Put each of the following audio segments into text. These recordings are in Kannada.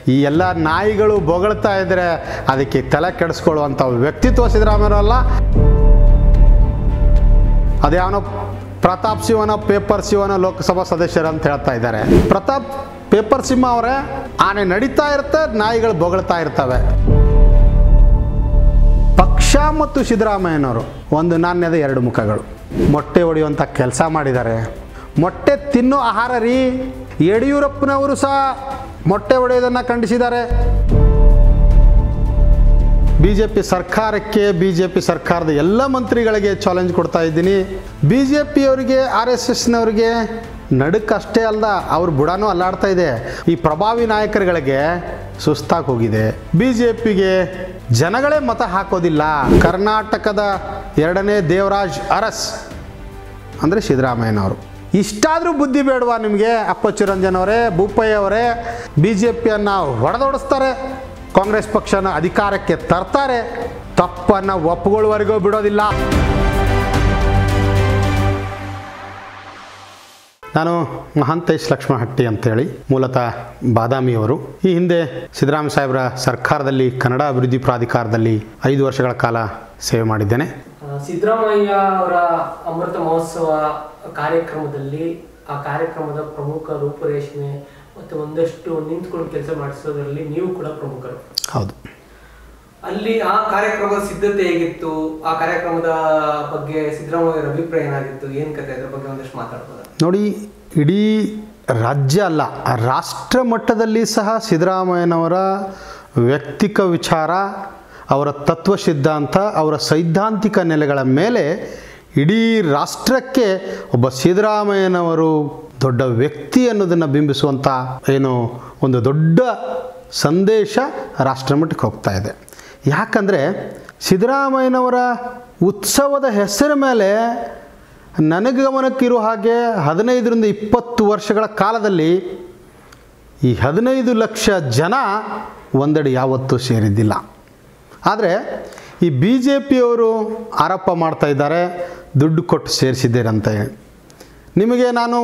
ಈ ಎಲ್ಲ ನಾಯಿಗಳು ಬೊಗಳ್ತಾ ಇದ್ರೆ ಅದಕ್ಕೆ ತಲೆ ಕೆಡಿಸ್ಕೊಳ್ಳುವಂಥ ವ್ಯಕ್ತಿತ್ವ ಸಿದ್ದರಾಮಯ್ಯರಲ್ಲ ಅದ್ಯಾವನೋ ಪ್ರತಾಪ್ ಶಿವನ ಪೇಪರ್ ಶಿವನ ಲೋಕಸಭಾ ಸದಸ್ಯರು ಅಂತ ಹೇಳ್ತಾ ಇದ್ದಾರೆ ಪ್ರತಾಪ್ ಪೇಪರ್ ಸಿಂಹ ಅವರೇ ಆನೆ ನಡೀತಾ ಇರುತ್ತೆ ನಾಯಿಗಳು ಬೊಗಳ್ತಾ ಇರ್ತವೆ ಪಕ್ಷ ಮತ್ತು ಸಿದ್ದರಾಮಯ್ಯನವರು ಒಂದು ನಾಣ್ಯದ ಎರಡು ಮುಖಗಳು ಮೊಟ್ಟೆ ಹೊಡೆಯುವಂಥ ಕೆಲಸ ಮಾಡಿದ್ದಾರೆ ಮೊಟ್ಟೆ ತಿನ್ನೋ ಆಹಾರ ರೀ ಯಡಿಯೂರಪ್ಪನವರು ಸಹ ಮೊಟ್ಟೆ ಹೊಡೆಯೋದನ್ನು ಖಂಡಿಸಿದ್ದಾರೆ ಬಿ ಜೆ ಪಿ ಸರ್ಕಾರಕ್ಕೆ ಬಿ ಜೆ ಪಿ ಸರ್ಕಾರದ ಎಲ್ಲ ಮಂತ್ರಿಗಳಿಗೆ ಚಾಲೆಂಜ್ ಕೊಡ್ತಾ ಇದ್ದೀನಿ ಬಿ ಜೆ ಪಿಯವರಿಗೆ ಆರ್ ಎಸ್ ಎಸ್ನವ್ರಿಗೆ ನಡುಕಷ್ಟೇ ಅಲ್ದ ಅವ್ರ ಬುಡನೂ ಅಲ್ಲಾಡ್ತಾ ಇದೆ ಈ ಪ್ರಭಾವಿ ನಾಯಕರುಗಳಿಗೆ ಸುಸ್ತಾಗಿ ಹೋಗಿದೆ ಬಿ ಜೆ ಪಿಗೆ ಜನಗಳೇ ಮತ ಹಾಕೋದಿಲ್ಲ ಕರ್ನಾಟಕದ ಎರಡನೇ ದೇವರಾಜ್ ಅರಸ್ ಅಂದರೆ ಸಿದ್ದರಾಮಯ್ಯನವರು ಇಷ್ಟಾದರೂ ಬುದ್ಧಿ ಬೇಡವಾ ನಿಮಗೆ ಅಪ್ಪ ಚಿರಂಜನ್ ಅವರೇ ಬೋಪಯ್ಯ ಅವರೇ ಬಿ ಜೆ ಪಿಯನ್ನು ಹೊಡೆದೋಡಿಸ್ತಾರೆ ಕಾಂಗ್ರೆಸ್ ಪಕ್ಷನ ಅಧಿಕಾರಕ್ಕೆ ತರ್ತಾರೆ ತಪ್ಪನ್ನು ಒಪ್ಪುಗೊಳ್ಳುವವರೆಗೂ ಬಿಡೋದಿಲ್ಲ ನಾನು ಮಹಾಂತೇಶ್ ಲಕ್ಷ್ಮಣಹಟ್ಟಿ ಅಂತೇಳಿ ಮೂಲತಃ ಬಾದಾಮಿಯವರು ಈ ಹಿಂದೆ ಸಿದ್ದರಾಮಯ್ಯ ಸಾಹೇಬರ ಸರ್ಕಾರದಲ್ಲಿ ಕನ್ನಡ ಅಭಿವೃದ್ಧಿ ಪ್ರಾಧಿಕಾರದಲ್ಲಿ ಐದು ವರ್ಷಗಳ ಕಾಲ ಸೇವೆ ಮಾಡಿದ್ದೇನೆ ಆ, ಸಿದ್ದರಾಮಯ್ಯ ಅವರ ಅಮೃತ ಮಹೋತ್ಸವ ಕಾರ್ಯಕ್ರಮದಲ್ಲಿ ಆ ಕಾರ್ಯಕ್ರಮದ ಪ್ರಮುಖ ರೂಪುರೇಷಣೆ ಮತ್ತು ಒಂದಷ್ಟು ನಿಂತ್ಕೊಂಡು ಕೆಲಸ ಮಾಡಿಸೋದ್ರಲ್ಲಿ ನೀವು ಕೂಡ ಪ್ರಮುಖರು ಹೌದು ಅಲ್ಲಿ ಆ ಕಾರ್ಯಕ್ರಮದ ಸಿದ್ಧತೆ ಹೇಗಿತ್ತು ಆ ಕಾರ್ಯಕ್ರಮದ ಬಗ್ಗೆ ಸಿದ್ದರಾಮಯ್ಯರ ಅಭಿಪ್ರಾಯ ಏನಾಗಿತ್ತು ಏನ್ ಕತೆ ಅದ್ರ ಬಗ್ಗೆ ಒಂದಷ್ಟು ಮಾತಾಡ್ಬೋದಾ ನೋಡಿ ಇಡೀ ರಾಜ್ಯ ಅಲ್ಲ ರಾಷ್ಟ್ರ ಮಟ್ಟದಲ್ಲಿ ಸಹ ಸಿದ್ದರಾಮಯ್ಯನವರ ವ್ಯಕ್ತಿಕ ವಿಚಾರ ಅವರ ತತ್ವ ಸಿದ್ಧಾಂತ ಅವರ ಸೈದ್ಧಾಂತಿಕ ನೆಲೆಗಳ ಮೇಲೆ ಇಡೀ ರಾಷ್ಟ್ರಕ್ಕೆ ಒಬ್ಬ ಸಿದ್ದರಾಮಯ್ಯನವರು ದೊಡ್ಡ ವ್ಯಕ್ತಿ ಅನ್ನೋದನ್ನು ಬಿಂಬಿಸುವಂಥ ಏನು ಒಂದು ದೊಡ್ಡ ಸಂದೇಶ ರಾಷ್ಟ್ರಮಟ್ಟಕ್ಕೆ ಹೋಗ್ತಾ ಇದೆ ಯಾಕಂದರೆ ಸಿದ್ದರಾಮಯ್ಯನವರ ಉತ್ಸವದ ಹೆಸರ ಮೇಲೆ ನನಗೆ ಗಮನಕ್ಕಿರೋ ಹಾಗೆ ಹದಿನೈದರಿಂದ ಇಪ್ಪತ್ತು ವರ್ಷಗಳ ಕಾಲದಲ್ಲಿ ಈ ಹದಿನೈದು ಲಕ್ಷ ಜನ ಒಂದೆಡೆ ಯಾವತ್ತೂ ಸೇರಿದ್ದಿಲ್ಲ ಆದರೆ ಈ ಬಿ ಜೆ ಪಿಯವರು ಆರೋಪ ಮಾಡ್ತಾ ಇದ್ದಾರೆ ದುಡ್ಡು ಕೊಟ್ಟು ಸೇರಿಸಿದ್ದೀರಂತೆ ನಿಮಗೆ ನಾನು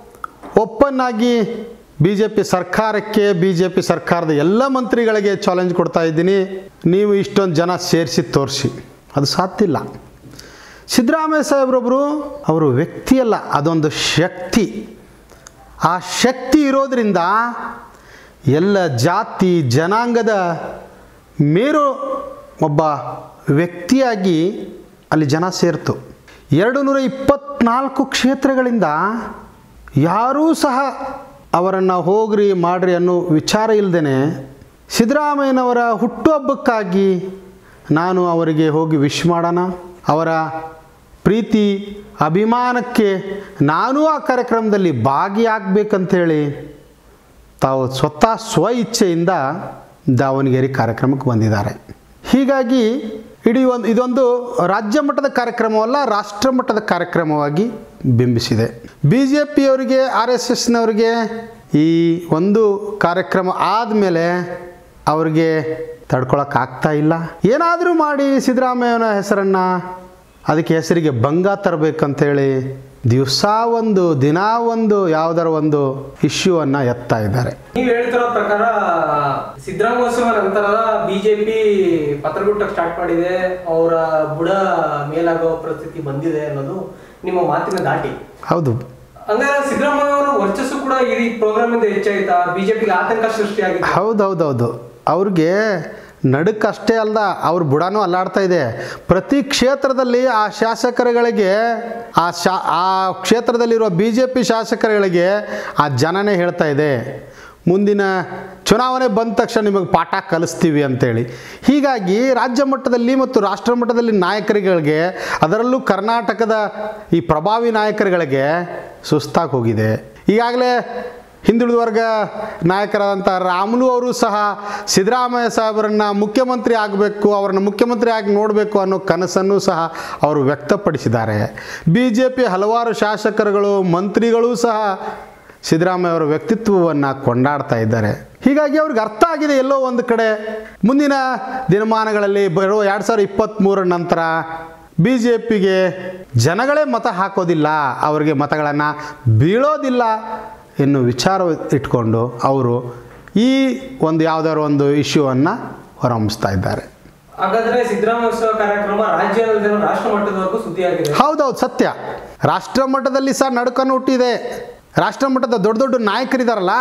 ಓಪನ್ ಆಗಿ ಬಿ ಜೆ ಪಿ ಸರ್ಕಾರಕ್ಕೆ ಬಿ ಜೆ ಪಿ ಸರ್ಕಾರದ ಎಲ್ಲ ಮಂತ್ರಿಗಳಿಗೆ ಚಾಲೆಂಜ್ ಕೊಡ್ತಾ ಇದ್ದೀನಿ ನೀವು ಇಷ್ಟೊಂದು ಜನ ಸೇರಿಸಿ ತೋರಿಸಿ ಅದು ಸಾಧ್ಯ ಇಲ್ಲ ಸಿದ್ದರಾಮಯ್ಯ ಸಾಹೇಬ್ರೊಬ್ಬರು ಅವರು ವ್ಯಕ್ತಿಯಲ್ಲ ಅದೊಂದು ಶಕ್ತಿ ಆ ಶಕ್ತಿ ಇರೋದರಿಂದ ಎಲ್ಲ ಜಾತಿ ಜನಾಂಗದ ಮೇರು ಒಬ್ಬ ವ್ಯಕ್ತಿಯಾಗಿ ಅಲ್ಲಿ ಜನ ಸೇರ್ತು ಎರಡು ನೂರ ಇಪ್ಪತ್ನಾಲ್ಕು ಕ್ಷೇತ್ರಗಳಿಂದ ಯಾರೂ ಸಹ ಅವರನ್ನು ಹೋಗ್ರಿ ಮಾಡ್ರಿ ಅನ್ನೋ ವಿಚಾರ ಇಲ್ಲದೇ ಸಿದ್ದರಾಮಯ್ಯನವರ ಹುಟ್ಟುಹಬ್ಬಕ್ಕಾಗಿ ನಾನು ಅವರಿಗೆ ಹೋಗಿ ವಿಶ್ ಮಾಡೋಣ ಅವರ ಪ್ರೀತಿ ಅಭಿಮಾನಕ್ಕೆ ನಾನೂ ಆ ಕಾರ್ಯಕ್ರಮದಲ್ಲಿ ಭಾಗಿಯಾಗಬೇಕಂತೇಳಿ ತಾವು ಸ್ವತಃ ಸ್ವ ಇಚ್ಛೆಯಿಂದ ದಾವಣಗೆರೆ ಕಾರ್ಯಕ್ರಮಕ್ಕೆ ಬಂದಿದ್ದಾರೆ ಹೀಗಾಗಿ ಇಡೀ ಒಂದು ಇದೊಂದು ರಾಜ್ಯ ಮಟ್ಟದ ಕಾರ್ಯಕ್ರಮವಲ್ಲ ರಾಷ್ಟ್ರ ಮಟ್ಟದ ಕಾರ್ಯಕ್ರಮವಾಗಿ ಬಿಂಬಿಸಿದೆ ಬಿ ಜೆ ಪಿಯವರಿಗೆ ಆರ್ ಎಸ್ ಎಸ್ನವರಿಗೆ ಈ ಒಂದು ಕಾರ್ಯಕ್ರಮ ಆದಮೇಲೆ ಅವ್ರಿಗೆ ತಡ್ಕೊಳಕ್ಕಾಗ್ತಾ ಇಲ್ಲ ಏನಾದರೂ ಮಾಡಿ ಸಿದ್ದರಾಮಯ್ಯನ ಹೆಸರನ್ನು ಅದಕ್ಕೆ ಹೆಸರಿಗೆ ಭಂಗ ತರಬೇಕಂತೇಳಿ ದಿವಸ ಒಂದು ದಿನ ಒಂದು ಯಾವುದರ ಒಂದು ಇಶ್ಯೂವನ್ನು ಎತ್ತಾ ಇದ್ದಾರೆ ನೀವ್ ಹೇಳ್ತಿರೋ ಪ್ರಕಾರ ಸಿದ್ದರಾಮೋತ್ಸವ ನಂತರ ಬಿಜೆಪಿ ಪತ್ರಗುಟ್ಟ ಸ್ಟಾರ್ಟ್ ಮಾಡಿದೆ ಅವರ ಬುಡ ಮೇಲಾಗೋ ಪರಿಸ್ಥಿತಿ ಬಂದಿದೆ ಅನ್ನೋದು ನಿಮ್ಮ ಮಾತಿನ ದಾಟಿ ಹೌದು ಹಂಗಾದ್ರೆ ಸಿದ್ದರಾಮಯ್ಯ ಅವರ ವರ್ಚಸ್ಸು ಕೂಡ ಈ ಪ್ರೋಗ್ರಾಮ್ ಇಂದ ಹೆಚ್ಚಾಯ್ತಾ ಬಿಜೆಪಿಗೆ ಆತಂಕ ಸೃಷ್ಟಿಯಾಗಿದೆ ಹೌದು ಹೌದು ಹೌದು ಅವ್ರಿಗೆ ನಡುಕಷ್ಟೇ ಅಲ್ದ ಅವ್ರ ಬುಡನೂ ಅಲ್ಲಾಡ್ತಾ ಇದೆ ಪ್ರತಿ ಕ್ಷೇತ್ರದಲ್ಲಿ ಆ ಶಾಸಕರುಗಳಿಗೆ ಆ ಶಾ ಆ ಕ್ಷೇತ್ರದಲ್ಲಿರುವ ಬಿ ಜೆ ಪಿ ಶಾಸಕರುಗಳಿಗೆ ಆ ಜನನೇ ಹೇಳ್ತಾ ಇದೆ ಮುಂದಿನ ಚುನಾವಣೆ ಬಂದ ತಕ್ಷಣ ನಿಮಗೆ ಪಾಠ ಕಲಿಸ್ತೀವಿ ಅಂತೇಳಿ ಹೀಗಾಗಿ ರಾಜ್ಯ ಮಟ್ಟದಲ್ಲಿ ಮತ್ತು ರಾಷ್ಟ್ರ ಮಟ್ಟದಲ್ಲಿ ನಾಯಕರುಗಳಿಗೆ ಅದರಲ್ಲೂ ಕರ್ನಾಟಕದ ಈ ಪ್ರಭಾವಿ ನಾಯಕರುಗಳಿಗೆ ಸುಸ್ತಾಗಿ ಹೋಗಿದೆ ಈಗಾಗಲೇ ಹಿಂದುಳಿದ ವರ್ಗ ನಾಯಕರಾದಂಥ ರಾಮುಲು ಅವರು ಸಹ ಸಿದ್ದರಾಮಯ್ಯ ಸಾಹೇಬರನ್ನು ಮುಖ್ಯಮಂತ್ರಿ ಆಗಬೇಕು ಅವರನ್ನು ಮುಖ್ಯಮಂತ್ರಿ ಆಗಿ ನೋಡಬೇಕು ಅನ್ನೋ ಕನಸನ್ನು ಸಹ ಅವರು ವ್ಯಕ್ತಪಡಿಸಿದ್ದಾರೆ ಬಿ ಜೆ ಪಿ ಹಲವಾರು ಶಾಸಕರುಗಳು ಮಂತ್ರಿಗಳೂ ಸಹ ಸಿದ್ದರಾಮಯ್ಯ ಅವರ ವ್ಯಕ್ತಿತ್ವವನ್ನು ಕೊಂಡಾಡ್ತಾ ಇದ್ದಾರೆ ಹೀಗಾಗಿ ಅವ್ರಿಗೆ ಅರ್ಥ ಆಗಿದೆ ಎಲ್ಲೋ ಒಂದು ಕಡೆ ಮುಂದಿನ ದಿನಮಾನಗಳಲ್ಲಿ ಬರೋ ಎರಡು ಸಾವಿರದ ಇಪ್ಪತ್ತ್ಮೂರರ ನಂತರ ಬಿ ಜೆ ಪಿಗೆ ಜನಗಳೇ ಮತ ಹಾಕೋದಿಲ್ಲ ಅವರಿಗೆ ಮತಗಳನ್ನು ಬೀಳೋದಿಲ್ಲ ಎನ್ನುವ ವಿಚಾರ ಇಟ್ಕೊಂಡು ಅವರು ಈ ಒಂದು ಯಾವುದಾದ್ರು ಒಂದು ಇಶ್ಯೂವನ್ನು ಹೊರಹೊಮ್ಮಿಸ್ತಾ ಇದ್ದಾರೆ ಹಾಗಾದ್ರೆ ಸಿದ್ದರಾಮಯ್ಯ ಉತ್ಸವ ಕಾರ್ಯಕ್ರಮ ರಾಜ್ಯ ಅಲ್ಲದೆ ರಾಷ್ಟ್ರ ಮಟ್ಟದವರೆಗೂ ಸುದ್ದಿಯಾಗಿದೆ ಹೌದೌದು ಸತ್ಯ ರಾಷ್ಟ್ರ ಮಟ್ಟದಲ್ಲಿ ಸಹ ನಡುಕನ್ನು ಹುಟ್ಟಿದೆ ರಾಷ್ಟ್ರ ಮಟ್ಟದ ದೊಡ್ಡ ದೊಡ್ಡ ನಾಯಕರಿದಾರಲ್ಲ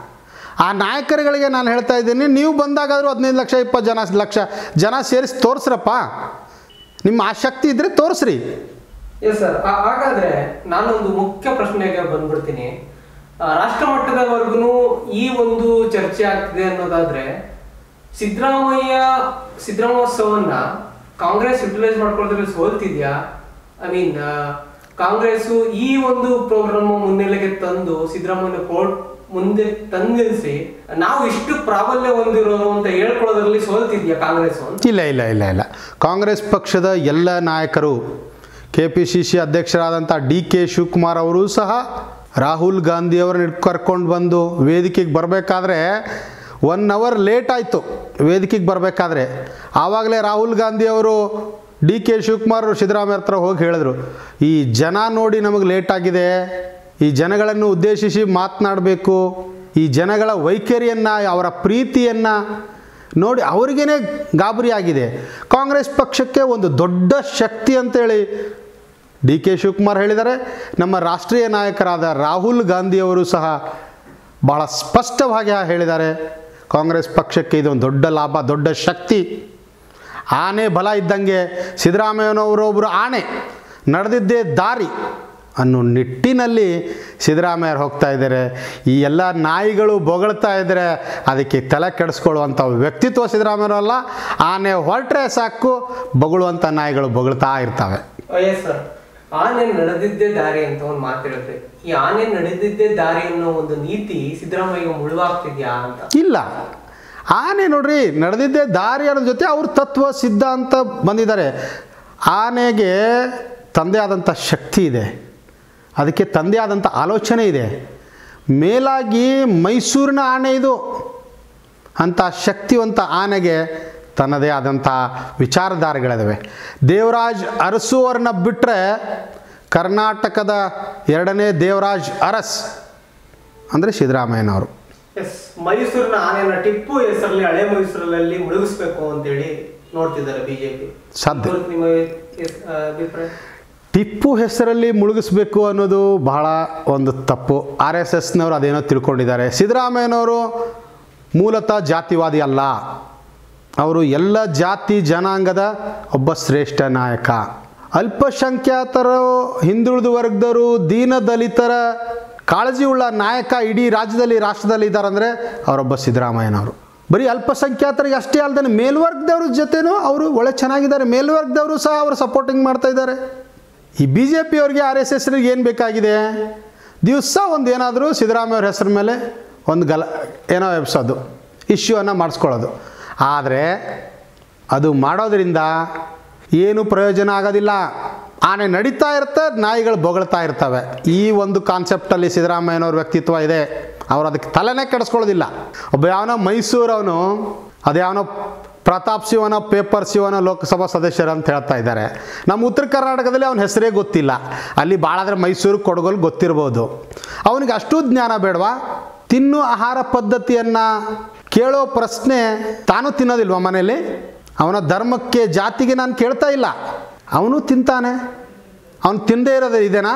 ಆ ನಾಯಕರುಗಳಿಗೆ ನಾನು ಹೇಳ್ತಾ ಇದ್ದೀನಿ ನೀವು ಬಂದಾಗಾದರೂ ಹದಿನೈದು ಲಕ್ಷ ಇಪ್ಪತ್ತು ಜನ ಲಕ್ಷ ಜನ ಸೇರಿಸಿ ತೋರಿಸ್ರಪ್ಪ ನಿಮ್ಮ ಆಸಕ್ತಿ ಇದ್ದರೆ ತೋರಿಸ್ರಿ ಎಸ್ ಸರ್ ಹಾಗಾದ್ರೆ ನಾನೊಂದು ಮುಖ್ಯ ಪ್ರಶ್ನೆಗೆ ಬಂದ್ಬಿಡ್ತೀನಿ ಆ, ರಾಷ್ಟ್ರ ಮಟ್ಟದವರೆಗೂ ಈ ಒಂದು ಚರ್ಚೆ ಆಗ್ತಿದೆ ಅನ್ನೋದಾದ್ರೆ ಸಿದ್ದರಾಮಯ್ಯ ಸಿದ್ದರಾಮೋತ್ಸವನ್ನ ಕಾಂಗ್ರೆಸ್ ಯುಟಿಲೈಸ್ ಮಾಡ್ಕೊಳ್ಳೋದ್ರಲ್ಲಿ ಸೋಲ್ತಿದ್ಯಾ ಐ ಮೀನ್ ಕಾಂಗ್ರೆಸ್ ಈ ಒಂದು ಪ್ರೋಗ್ರಾಮ್ ಮುನ್ನೆಲೆಗೆ ತಂದು ಸಿದ್ದರಾಮಯ್ಯ ಕೋರ್ಟ್ ಮುಂದೆ ತಂದಿರಿಸಿ ನಾವು ಇಷ್ಟು ಪ್ರಾಬಲ್ಯ ಹೊಂದಿರೋರು ಅಂತ ಹೇಳ್ಕೊಳ್ಳೋದ್ರಲ್ಲಿ ಸೋಲ್ತಿದ್ಯಾ ಕಾಂಗ್ರೆಸ್ ಅಂತ ಇಲ್ಲ ಇಲ್ಲ ಇಲ್ಲ ಇಲ್ಲ ಕಾಂಗ್ರೆಸ್ ಪಕ್ಷದ ಎಲ್ಲ ನಾಯಕರು ಕೆ ಪಿ ಸಿ ಸಿ ಅಧ್ಯಕ್ಷರಾದಂಥ ಡಿ ಕೆ ಶಿವಕುಮಾರ್ ಅವರು ಸಹ ರಾಹುಲ್ ಗಾಂಧಿ ಅವರನ್ನ ಕರ್ಕೊಂಡು ಬಂದು ವೇದಿಕೆಗೆ ಬರಬೇಕಾದ್ರೆ ಒನ್ ಅವರ್ ಲೇಟ್ ಆಯಿತು ವೇದಿಕೆಗೆ ಬರಬೇಕಾದ್ರೆ ಆವಾಗಲೇ ರಾಹುಲ್ ಗಾಂಧಿ ಅವರು ಡಿ ಕೆ ಶಿವಕುಮಾರ್ ಅವರು ಸಿದ್ದರಾಮಯ್ಯ ಹತ್ರ ಹೋಗಿ ಹೇಳಿದ್ರು ಈ ಜನ ನೋಡಿ ನಮಗೆ ಲೇಟ್ ಆಗಿದೆ ಈ ಜನಗಳನ್ನು ಉದ್ದೇಶಿಸಿ ಮಾತನಾಡಬೇಕು ಈ ಜನಗಳ ವೈಖರಿಯನ್ನು ಅವರ ಪ್ರೀತಿಯನ್ನು ನೋಡಿ ಅವ್ರಿಗೇನೆ ಗಾಬರಿ ಆಗಿದೆ ಕಾಂಗ್ರೆಸ್ ಪಕ್ಷಕ್ಕೆ ಒಂದು ದೊಡ್ಡ ಶಕ್ತಿ ಅಂತೇಳಿ ಡಿ ಕೆ ಶಿವಕುಮಾರ್ ಹೇಳಿದ್ದಾರೆ ನಮ್ಮ ರಾಷ್ಟ್ರೀಯ ನಾಯಕರಾದ ರಾಹುಲ್ ಗಾಂಧಿಯವರು ಸಹ ಭಾಳ ಸ್ಪಷ್ಟವಾಗಿ ಹೇಳಿದ್ದಾರೆ ಕಾಂಗ್ರೆಸ್ ಪಕ್ಷಕ್ಕೆ ಇದೊಂದು ದೊಡ್ಡ ಲಾಭ ದೊಡ್ಡ ಶಕ್ತಿ ಆನೆ ಬಲ ಇದ್ದಂಗೆ ಸಿದ್ದರಾಮಯ್ಯನವರೊಬ್ಬರು ಆನೆ ನಡೆದಿದ್ದೇ ದಾರಿ ಅನ್ನೋ ನಿಟ್ಟಿನಲ್ಲಿ ಸಿದ್ದರಾಮಯ್ಯರು ಹೋಗ್ತಾ ಇದ್ದಾರೆ ಈ ಎಲ್ಲ ನಾಯಿಗಳು ಬೊಗಳ್ತಾ ಇದ್ದಾರೆ ಅದಕ್ಕೆ ತಲೆ ಕೆಡಿಸ್ಕೊಳ್ಳುವಂಥ ವ್ಯಕ್ತಿತ್ವ ಸಿದ್ದರಾಮಯ್ಯರಲ್ಲ ಆನೆ ಹೊರಟ್ರೆ ಸಾಕು ಬೊಗಳುವಂಥ ನಾಯಿಗಳು ಬೊಗಳ್ತಾ ಇರ್ತವೆ ಎಸ್ ಸರ್ ಆನೆ ನಡೆದಿದ್ದೇ ದಾರಿ ಅಂತ ಒಂದು ಮಾತಿರುತ್ತೆ ಈ ಆನೆ ನಡೆದಿದ್ದೇ ದಾರಿ ಅನ್ನೋ ಒಂದು ನೀತಿ ಸಿದ್ದರಾಮಯ್ಯ ಮುಳುವಾಗ್ತಿದ್ಯಾ ಅಂತ ಇಲ್ಲ ಆನೆ ನೋಡ್ರಿ ನಡೆದಿದ್ದೇ ದಾರಿ ಅನ್ನೋ ಜೊತೆ ಅವ್ರ ತತ್ವ ಸಿದ್ಧ ಅಂತ ಬಂದಿದ್ದಾರೆ ಆನೆಗೆ ತಂದೆ ಆದಂಥ ಶಕ್ತಿ ಇದೆ ಅದಕ್ಕೆ ತಂದೆ ಆದಂಥ ಆಲೋಚನೆ ಇದೆ ಮೇಲಾಗಿ ಮೈಸೂರಿನ ಆನೆ ಇದು ಅಂಥ ಶಕ್ತಿವಂತ ಆನೆಗೆ ತನ್ನದೇ ಆದಂಥ ವಿಚಾರಧಾರೆಗಳಿದಾವೆ ದೇವರಾಜ್ ಅರಸು ಅವ್ರನ್ನ ಬಿಟ್ಟರೆ ಕರ್ನಾಟಕದ ಎರಡನೇ ದೇವರಾಜ್ ಅರಸ್ ಅಂದರೆ ಸಿದ್ದರಾಮಯ್ಯನವರು ಎಸ್ ಮೈಸೂರಿನ ಆನೆನ ಟಿಪ್ಪು ಹೆಸರಲ್ಲಿ ಹಳೆ ಮೈಸೂರಲ್ಲಿ ಮುಳುಗಿಸ್ಬೇಕು ಅಂತೇಳಿ ನೋಡ್ತಿದ್ದಾರೆ ಬಿಜೆಪಿ ಸಾಧ್ಯ. ನಿಮ್ಮ ಎಸ್- ಆ, ಅಭಿಪ್ರಾಯ ಟಿಪ್ಪು ಹೆಸರಲ್ಲಿ ಮುಳುಗಿಸ್ಬೇಕು ಅನ್ನೋದು ಬಹಳ ಒಂದು ತಪ್ಪು ಆರ್ ಎಸ್ ಎಸ್ನವರು ಅದೇನೋ ತಿಳ್ಕೊಂಡಿದ್ದಾರೆ ಸಿದ್ದರಾಮಯ್ಯನವರು ಮೂಲತಃ ಜಾತಿವಾದಿ ಅಲ್ಲ ಅವರು ಎಲ್ಲ ಜಾತಿ ಜನಾಂಗದ ಒಬ್ಬ ಶ್ರೇಷ್ಠ ನಾಯಕ ಅಲ್ಪಸಂಖ್ಯಾತರು ಹಿಂದುಳಿದ ವರ್ಗದವರು ದೀನ ದಲಿತರ ಕಾಳಜಿ ಉಳ್ಳ ನಾಯಕ ಇಡೀ ರಾಜ್ಯದಲ್ಲಿ ರಾಷ್ಟ್ರದಲ್ಲಿ ಇದ್ದಾರಂದರೆ ಅವರೊಬ್ಬ ಸಿದ್ದರಾಮಯ್ಯನವರು ಬರೀ ಅಲ್ಪಸಂಖ್ಯಾತರಿಗೆ ಅಷ್ಟೇ ಅಲ್ಲದೆ ಮೇಲ್ವರ್ಗದವ್ರ ಜೊತೆನೂ ಅವರು ಒಳ್ಳೆ ಚೆನ್ನಾಗಿದ್ದಾರೆ ಮೇಲ್ವರ್ಗದವರು ಸಹ ಅವರು ಸಪೋರ್ಟಿಂಗ್ ಮಾಡ್ತಾ ಇದ್ದಾರೆ ಈ ಬಿ ಜೆ ಪಿಯವ್ರಿಗೆ ಆರ್ ಎಸ್ ಎಸ್ರಿಗೆ ಏನು ಬೇಕಾಗಿದೆ ದಿವಸ ಒಂದು ಏನಾದರೂ ಸಿದ್ದರಾಮಯ್ಯವ್ರ ಹೆಸರ ಮೇಲೆ ಒಂದು ಗಲ ಏನೋ ಎಬ್ಸೋದು ಇಶ್ಯೂವನ್ನು ಮಾಡಿಸ್ಕೊಳ್ಳೋದು ಆದರೆ ಅದು ಮಾಡೋದ್ರಿಂದ ಏನು ಪ್ರಯೋಜನ ಆಗೋದಿಲ್ಲ ಆನೆ ನಡೀತಾ ಇರುತ್ತೆ ನಾಯಿಗಳು ಬೊಗಳ್ತಾ ಇರ್ತವೆ ಈ ಒಂದು ಕಾನ್ಸೆಪ್ಟಲ್ಲಿ ಸಿದ್ದರಾಮಯ್ಯನವ್ರ ವ್ಯಕ್ತಿತ್ವ ಇದೆ ಅವ್ರು ಅದಕ್ಕೆ ತಲೆನೇ ಕೆಡಿಸ್ಕೊಳ್ಳೋದಿಲ್ಲ ಒಬ್ಬ ಯಾವನೋ ಮೈಸೂರವನು ಅದ್ಯಾವನೋ ಪ್ರತಾಪ್ ಶಿವನ ಪೇಪರ್ ಶಿವನ ಲೋಕಸಭಾ ಸದಸ್ಯರು ಅಂತ ಹೇಳ್ತಾ ಇದ್ದಾರೆ ನಮ್ಮ ಉತ್ತರ ಕರ್ನಾಟಕದಲ್ಲಿ ಅವನ ಹೆಸರೇ ಗೊತ್ತಿಲ್ಲ ಅಲ್ಲಿ ಭಾಳಾದ್ರೆ ಮೈಸೂರು ಕೊಡಗಲ್ ಗೊತ್ತಿರ್ಬೋದು ಅವನಿಗೆ ಅಷ್ಟು ಜ್ಞಾನ ಬೇಡವಾ ತಿನ್ನು ಆಹಾರ ಪದ್ಧತಿಯನ್ನು ಕೇಳೋ ಪ್ರಶ್ನೆ ತಾನು ತಿನ್ನೋದಿಲ್ವ ಮನೇಲಿ ಅವನ ಧರ್ಮಕ್ಕೆ ಜಾತಿಗೆ ನಾನು ಕೇಳ್ತಾ ಇಲ್ಲ ಅವನು ತಿಂತಾನೆ ಅವನು ತಿಂದೇ ಇರೋದು ಇದೇನಾ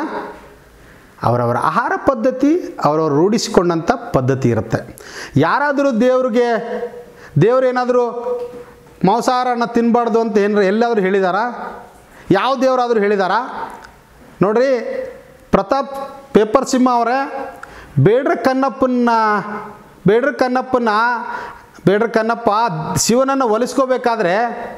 ಅವರವರ ಆಹಾರ ಪದ್ಧತಿ ಅವರವರು ರೂಢಿಸಿಕೊಂಡಂಥ ಪದ್ಧತಿ ಇರುತ್ತೆ ಯಾರಾದರೂ ದೇವ್ರಿಗೆ ದೇವ್ರೇನಾದರೂ ಮಾಂಸಾಹಾರನ ತಿನ್ನಬಾರ್ದು ಅಂತ ಏನಾರು ಎಲ್ಲಾದರೂ ಹೇಳಿದಾರಾ ಯಾವ ದೇವರಾದರೂ ಹೇಳಿದಾರಾ ನೋಡ್ರಿ ಪ್ರತಾಪ್ ಪೇಪರ್ ಸಿಂಹ ಅವರೇ ಬೇಡ್ರ ಕನ್ನಪ್ಪನ ಬೇಡ್ರ ಕನ್ನಪ್ಪನ ಬೇಡ್ರ ಕನ್ನಪ್ಪ ಶಿವನನ್ನು ಒಲಿಸ್ಕೋಬೇಕಾದ್ರೆ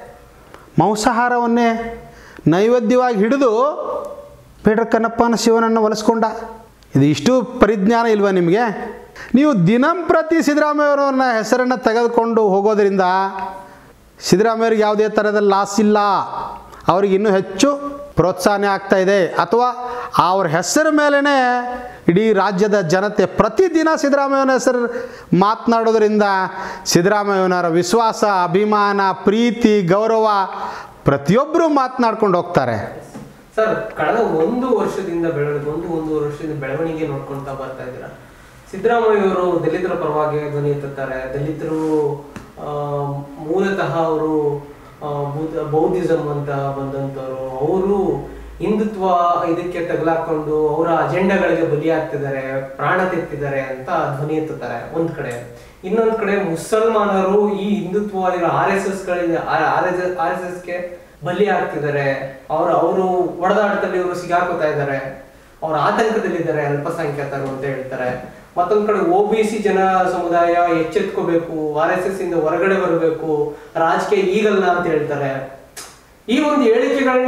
ಮಾಂಸಾಹಾರವನ್ನೇ ನೈವೇದ್ಯವಾಗಿ ಹಿಡಿದು ಬೇಡ್ರ ಕನ್ನಪ್ಪನ ಶಿವನನ್ನು ಒಲಿಸ್ಕೊಂಡ ಇದು ಇಷ್ಟು ಪರಿಜ್ಞಾನ ಇಲ್ವಾ ನಿಮಗೆ ನೀವು ದಿನಂಪ್ರತಿ ಸಿದ್ದರಾಮಯ್ಯವರನ್ನ ಹೆಸರನ್ನು ತೆಗೆದುಕೊಂಡು ಹೋಗೋದ್ರಿಂದ ಸಿದ್ದರಾಮಯ್ಯವ್ರಿಗೆ ಯಾವುದೇ ಥರದ ಲಾಸ್ ಇಲ್ಲ ಅವ್ರಿಗೆ ಇನ್ನೂ ಹೆಚ್ಚು ಪ್ರೋತ್ಸಾಹನೆ ಆಗ್ತಾ ಇದೆ ಅಥವಾ ಅವ್ರ ಹೆಸರ ಮೇಲೇ ಇಡೀ ರಾಜ್ಯದ ಜನತೆ ಪ್ರತಿದಿನ ಸಿದ್ದರಾಮಯ್ಯನ ಹೆಸರು ಮಾತನಾಡೋದ್ರಿಂದ ಸಿದ್ದರಾಮಯ್ಯನವರ ವಿಶ್ವಾಸ ಅಭಿಮಾನ ಪ್ರೀತಿ ಗೌರವ ಪ್ರತಿಯೊಬ್ಬರು ಮಾತನಾಡ್ಕೊಂಡು ಹೋಗ್ತಾರೆ ಸರ್ ಕಳೆದ ಒಂದು ವರ್ಷದಿಂದ ಬೆಳೆದ ಒಂದು ಒಂದು ವರ್ಷದಿಂದ ಬೆಳವಣಿಗೆ ನೋಡ್ಕೊಂತಾ ಬರ್ತಾ ಇದ್ದೀರಾ ಸಿದ್ದರಾಮಯ್ಯ ಅವರು ದಲಿತರ ಪರವಾಗಿ ಧ್ವನಿ ಎತ್ತುತ್ತಾರೆ ದಲಿತರು ಆ, ಮೂಲತಃ ಅವರು ಬೌದ್ಧಿಸಮ್ ಅಂತ ಬಂದಂತವರು ಅವರು ಹಿಂದುತ್ವ ಇದಕ್ಕೆ ತಗಲಾಕೊಂಡು ಅವರ ಅಜೆಂಡಾಗಳಿಗೆ ಬಲಿಯಾಗ್ತಿದ್ದಾರೆ ಪ್ರಾಣ ತೆತ್ತಿದ್ದಾರೆ ಅಂತ ಧ್ವನಿ ಎತ್ತುತ್ತಾರೆ ಒಂದ್ ಕಡೆ ಇನ್ನೊಂದ್ ಕಡೆ ಮುಸಲ್ಮಾನರು ಈ ಹಿಂದುತ್ವವಾಗಿರೋ ಆರ್ ಎಸ್ ಎಸ್ ಗಳಿಂದ ಆರ್ ಎಸ್ ಆರ್ ಎಸ್ ಎಸ್ಗೆ ಬಲಿ ಆಗ್ತಿದ್ದಾರೆ ಅವ್ರ ಅವರು ಒಡೆದಾಟದಲ್ಲಿ ಇವರು ಸಿಗಾಕೋತಾ ಇದ್ದಾರೆ ಅವ್ರ ಆತಂಕದಲ್ಲಿದ್ದಾರೆ ಅಲ್ಪಸಂಖ್ಯಾತರು ಅಂತ ಹೇಳ್ತಾರೆ ಮತ್ತೊಂದ್ ಕಡೆ ಒ ಬಿ ಸಿ ಜನ ಸಮುದಾಯ ಎಚ್ಚೆತ್ಕೋಬೇಕು ಆರ್ ಎಸ್ ಎಸ್ ಇಂದ ಹೊರಗಡೆ ಬರಬೇಕು ರಾಜಕೀಯ ಈಗಲ್ಲ ಅಂತ ಹೇಳ್ತಾರೆ ಈ ಒಂದು ಹೇಳಿಕೆಗಳನ್ನ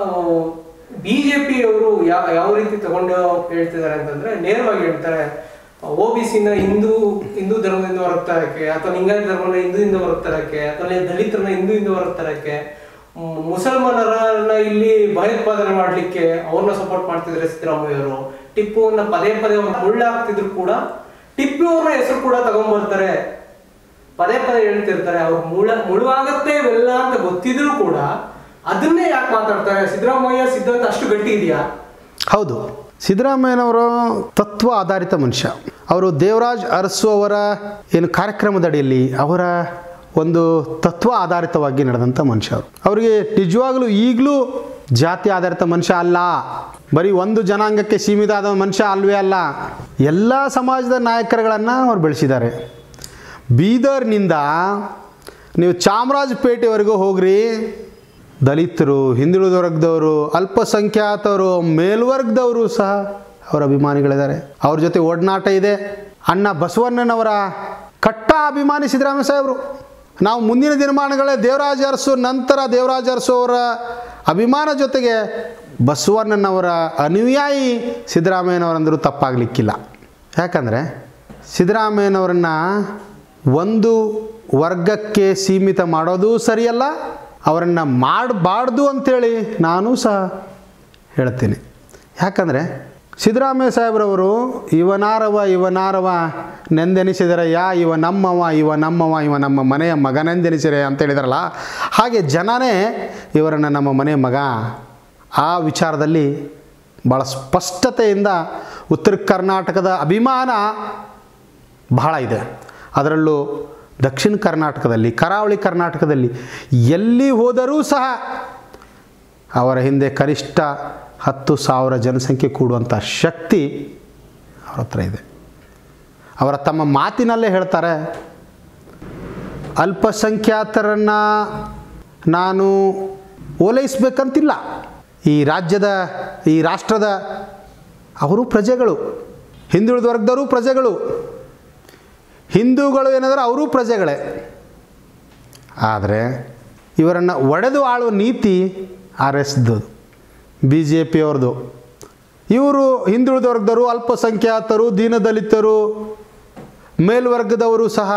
ಬಿಜೆಪಿ ಅವರು ಯಾವ ಯಾವ ರೀತಿ ತಗೊಂಡು ಹೇಳ್ತಿದ್ದಾರೆ ಅಂತಂದ್ರೆ ನೇರವಾಗಿ ಹೇಳ್ತಾರೆ ಒ ಬಿ ಸಿನ ಹಿಂದೂ ಹಿಂದೂ ಧರ್ಮದಿಂದ ಹೊರಗೆ ತರಕ್ಕೆ ಅಥವಾ ಲಿಂಗಾಯತ ಧರ್ಮನ ಹಿಂದೂದಿಂದ ಹೊರಗೆ ತರಕ್ಕೆ ಅಥವಾ ದಲಿತರನ್ನ ಹಿಂದೂಯಿಂದ ಹೊರಗೆ ತರಕ್ಕೆ ಮ್, ಮುಸಲ್ಮಾನರನ್ನ ಇಲ್ಲಿ ಭಯೋತ್ಪಾದನೆ ಮಾಡ್ಲಿಕ್ಕೆ ಅವ್ರನ್ನ ಸಪೋರ್ಟ್ ಮಾಡ್ತಿದ್ದಾರೆ ಸಿದ್ದರಾಮಯ್ಯ ಅವರು ಟಿಪ್ಪುವನ್ನ ಪದೇ ಪದೇ ಅವ್ರು ಮುಳ್ಳಾಗ್ತಿದ್ರು ಕೂಡ ಟಿಪ್ಪು ಅವ್ರನ್ನ ಹೆಸರು ಕೂಡ ತಗೊಂಡ್ಬರ್ತಾರೆ ಪದೇ ಪದೇ ಹೇಳ್ತಿರ್ತಾರೆ ಅವ್ರು ಮುಳ ಮುಳುವಾಗತ್ತೆ ಇವೆಲ್ಲ ಅಂತ ಗೊತ್ತಿದ್ರು ಕೂಡ ಅದನ್ನೇ ಯಾಕೆ ಮಾತಾಡ್ತಾರೆ ಸಿದ್ದರಾಮಯ್ಯ ಸಿದ್ಧಾಂತ ಅಷ್ಟು ಗಟ್ಟಿ ಇದೆಯಾ ಹೌದು ಸಿದ್ದರಾಮಯ್ಯನವರು ತತ್ವ ಆಧಾರಿತ ಮನುಷ್ಯ ಅವರು ದೇವರಾಜ್ ಅರಸು ಅವರ ಏನು ಕಾರ್ಯಕ್ರಮದ ಅಡಿಯಲ್ಲಿ ಅವರ ಒಂದು ತತ್ವ ಆಧಾರಿತವಾಗಿ ನಡೆದಂಥ ಮನುಷ್ಯ ಅವರು ಅವರಿಗೆ ನಿಜವಾಗಲೂ ಈಗಲೂ ಜಾತಿ ಆಧಾರಿತ ಮನುಷ್ಯ ಅಲ್ಲ ಬರೀ ಒಂದು ಜನಾಂಗಕ್ಕೆ ಸೀಮಿತ ಆದ ಮನುಷ್ಯ ಅಲ್ವೇ ಅಲ್ಲ ಎಲ್ಲ ಸಮಾಜದ ನಾಯಕರುಗಳನ್ನು ಅವ್ರು ಬೆಳೆಸಿದ್ದಾರೆ ಬೀದರ್ನಿಂದ ನೀವು ಚಾಮರಾಜಪೇಟೆವರೆಗೂ ಹೋಗ್ರಿ ದಲಿತರು ಹಿಂದುಳಿದ ವರ್ಗದವರು ಅಲ್ಪಸಂಖ್ಯಾತರು ಮೇಲ್ವರ್ಗದವರು ಸಹ ಅವರ ಅಭಿಮಾನಿಗಳಿದ್ದಾರೆ ಅವ್ರ ಜೊತೆ ಒಡನಾಟ ಇದೆ ಅಣ್ಣ ಬಸವಣ್ಣನವರ ಕಟ್ಟ ಅಭಿಮಾನಿ ಸಿದ್ದರಾಮಯ್ಯ ಸಾಹೇಬರು ನಾವು ಮುಂದಿನ ದಿನಮಾನಗಳೇ ದೇವರಾಜ ಅರಸು ನಂತರ ದೇವರಾಜ ಅರಸು ಅವರ ಅಭಿಮಾನ ಜೊತೆಗೆ ಬಸವಣ್ಣನವರ ಅನುಯಾಯಿ ಸಿದ್ದರಾಮಯ್ಯನವರಂದರೂ ತಪ್ಪಾಗಲಿಕ್ಕಿಲ್ಲ ಯಾಕಂದರೆ ಸಿದ್ದರಾಮಯ್ಯನವರನ್ನು ಒಂದು ವರ್ಗಕ್ಕೆ ಸೀಮಿತ ಮಾಡೋದು ಸರಿಯಲ್ಲ ಅವರನ್ನು ಮಾಡಬಾರ್ದು ಅಂಥೇಳಿ ನಾನು ಸಹ ಹೇಳ್ತೀನಿ ಯಾಕಂದರೆ ಸಿದ್ದರಾಮಯ್ಯ ಸಾಹೇಬ್ರವರು ಇವನಾರವ ಇವನಾರವ ನೆಂದೆನಿಸಿದರಯ್ಯ ಇವ ನಮ್ಮವ ಇವ ನಮ್ಮವ ಇವ ನಮ್ಮ ಮನೆಯ ಮಗನೆಂದೆನಿಸಿರೆ ಅಂತ ಹೇಳಿದಾರಲ್ಲ ಹಾಗೆ ಜನನೇ ಇವರನ್ನು ನಮ್ಮ ಮನೆಯ ಮಗ ಆ ವಿಚಾರದಲ್ಲಿ ಭಾಳ ಸ್ಪಷ್ಟತೆಯಿಂದ ಉತ್ತರ ಕರ್ನಾಟಕದ ಅಭಿಮಾನ ಬಹಳ ಇದೆ ಅದರಲ್ಲೂ ದಕ್ಷಿಣ ಕರ್ನಾಟಕದಲ್ಲಿ ಕರಾವಳಿ ಕರ್ನಾಟಕದಲ್ಲಿ ಎಲ್ಲಿ ಹೋದರೂ ಸಹ ಅವರ ಹಿಂದೆ ಕನಿಷ್ಠ ಹತ್ತು ಸಾವಿರ ಜನಸಂಖ್ಯೆ ಕೂಡುವಂಥ ಶಕ್ತಿ ಅವ್ರ ಹತ್ರ ಇದೆ ಅವರ ತಮ್ಮ ಮಾತಿನಲ್ಲೇ ಹೇಳ್ತಾರೆ ಅಲ್ಪಸಂಖ್ಯಾತರನ್ನು ನಾನು ಓಲೈಸಬೇಕಂತಿಲ್ಲ ಈ ರಾಜ್ಯದ ಈ ರಾಷ್ಟ್ರದ ಅವರು ಪ್ರಜೆಗಳು ಹಿಂದುಳಿದ ವರ್ಗದವರು ಪ್ರಜೆಗಳು ಹಿಂದೂಗಳು ಏನಾದರೂ ಅವರೂ ಪ್ರಜೆಗಳೇ ಆದರೆ ಇವರನ್ನು ಒಡೆದು ಆಳುವ ನೀತಿ ಆರ್ ಎಸ್ದು ಬಿ ಜೆ ಪಿಯವ್ರದ್ದು ಇವರು ಹಿಂದುಳಿದ ವರ್ಗದವರು ಅಲ್ಪಸಂಖ್ಯಾತರು ದೀನದಲಿತರು ಮೇಲ್ವರ್ಗದವರು ಸಹ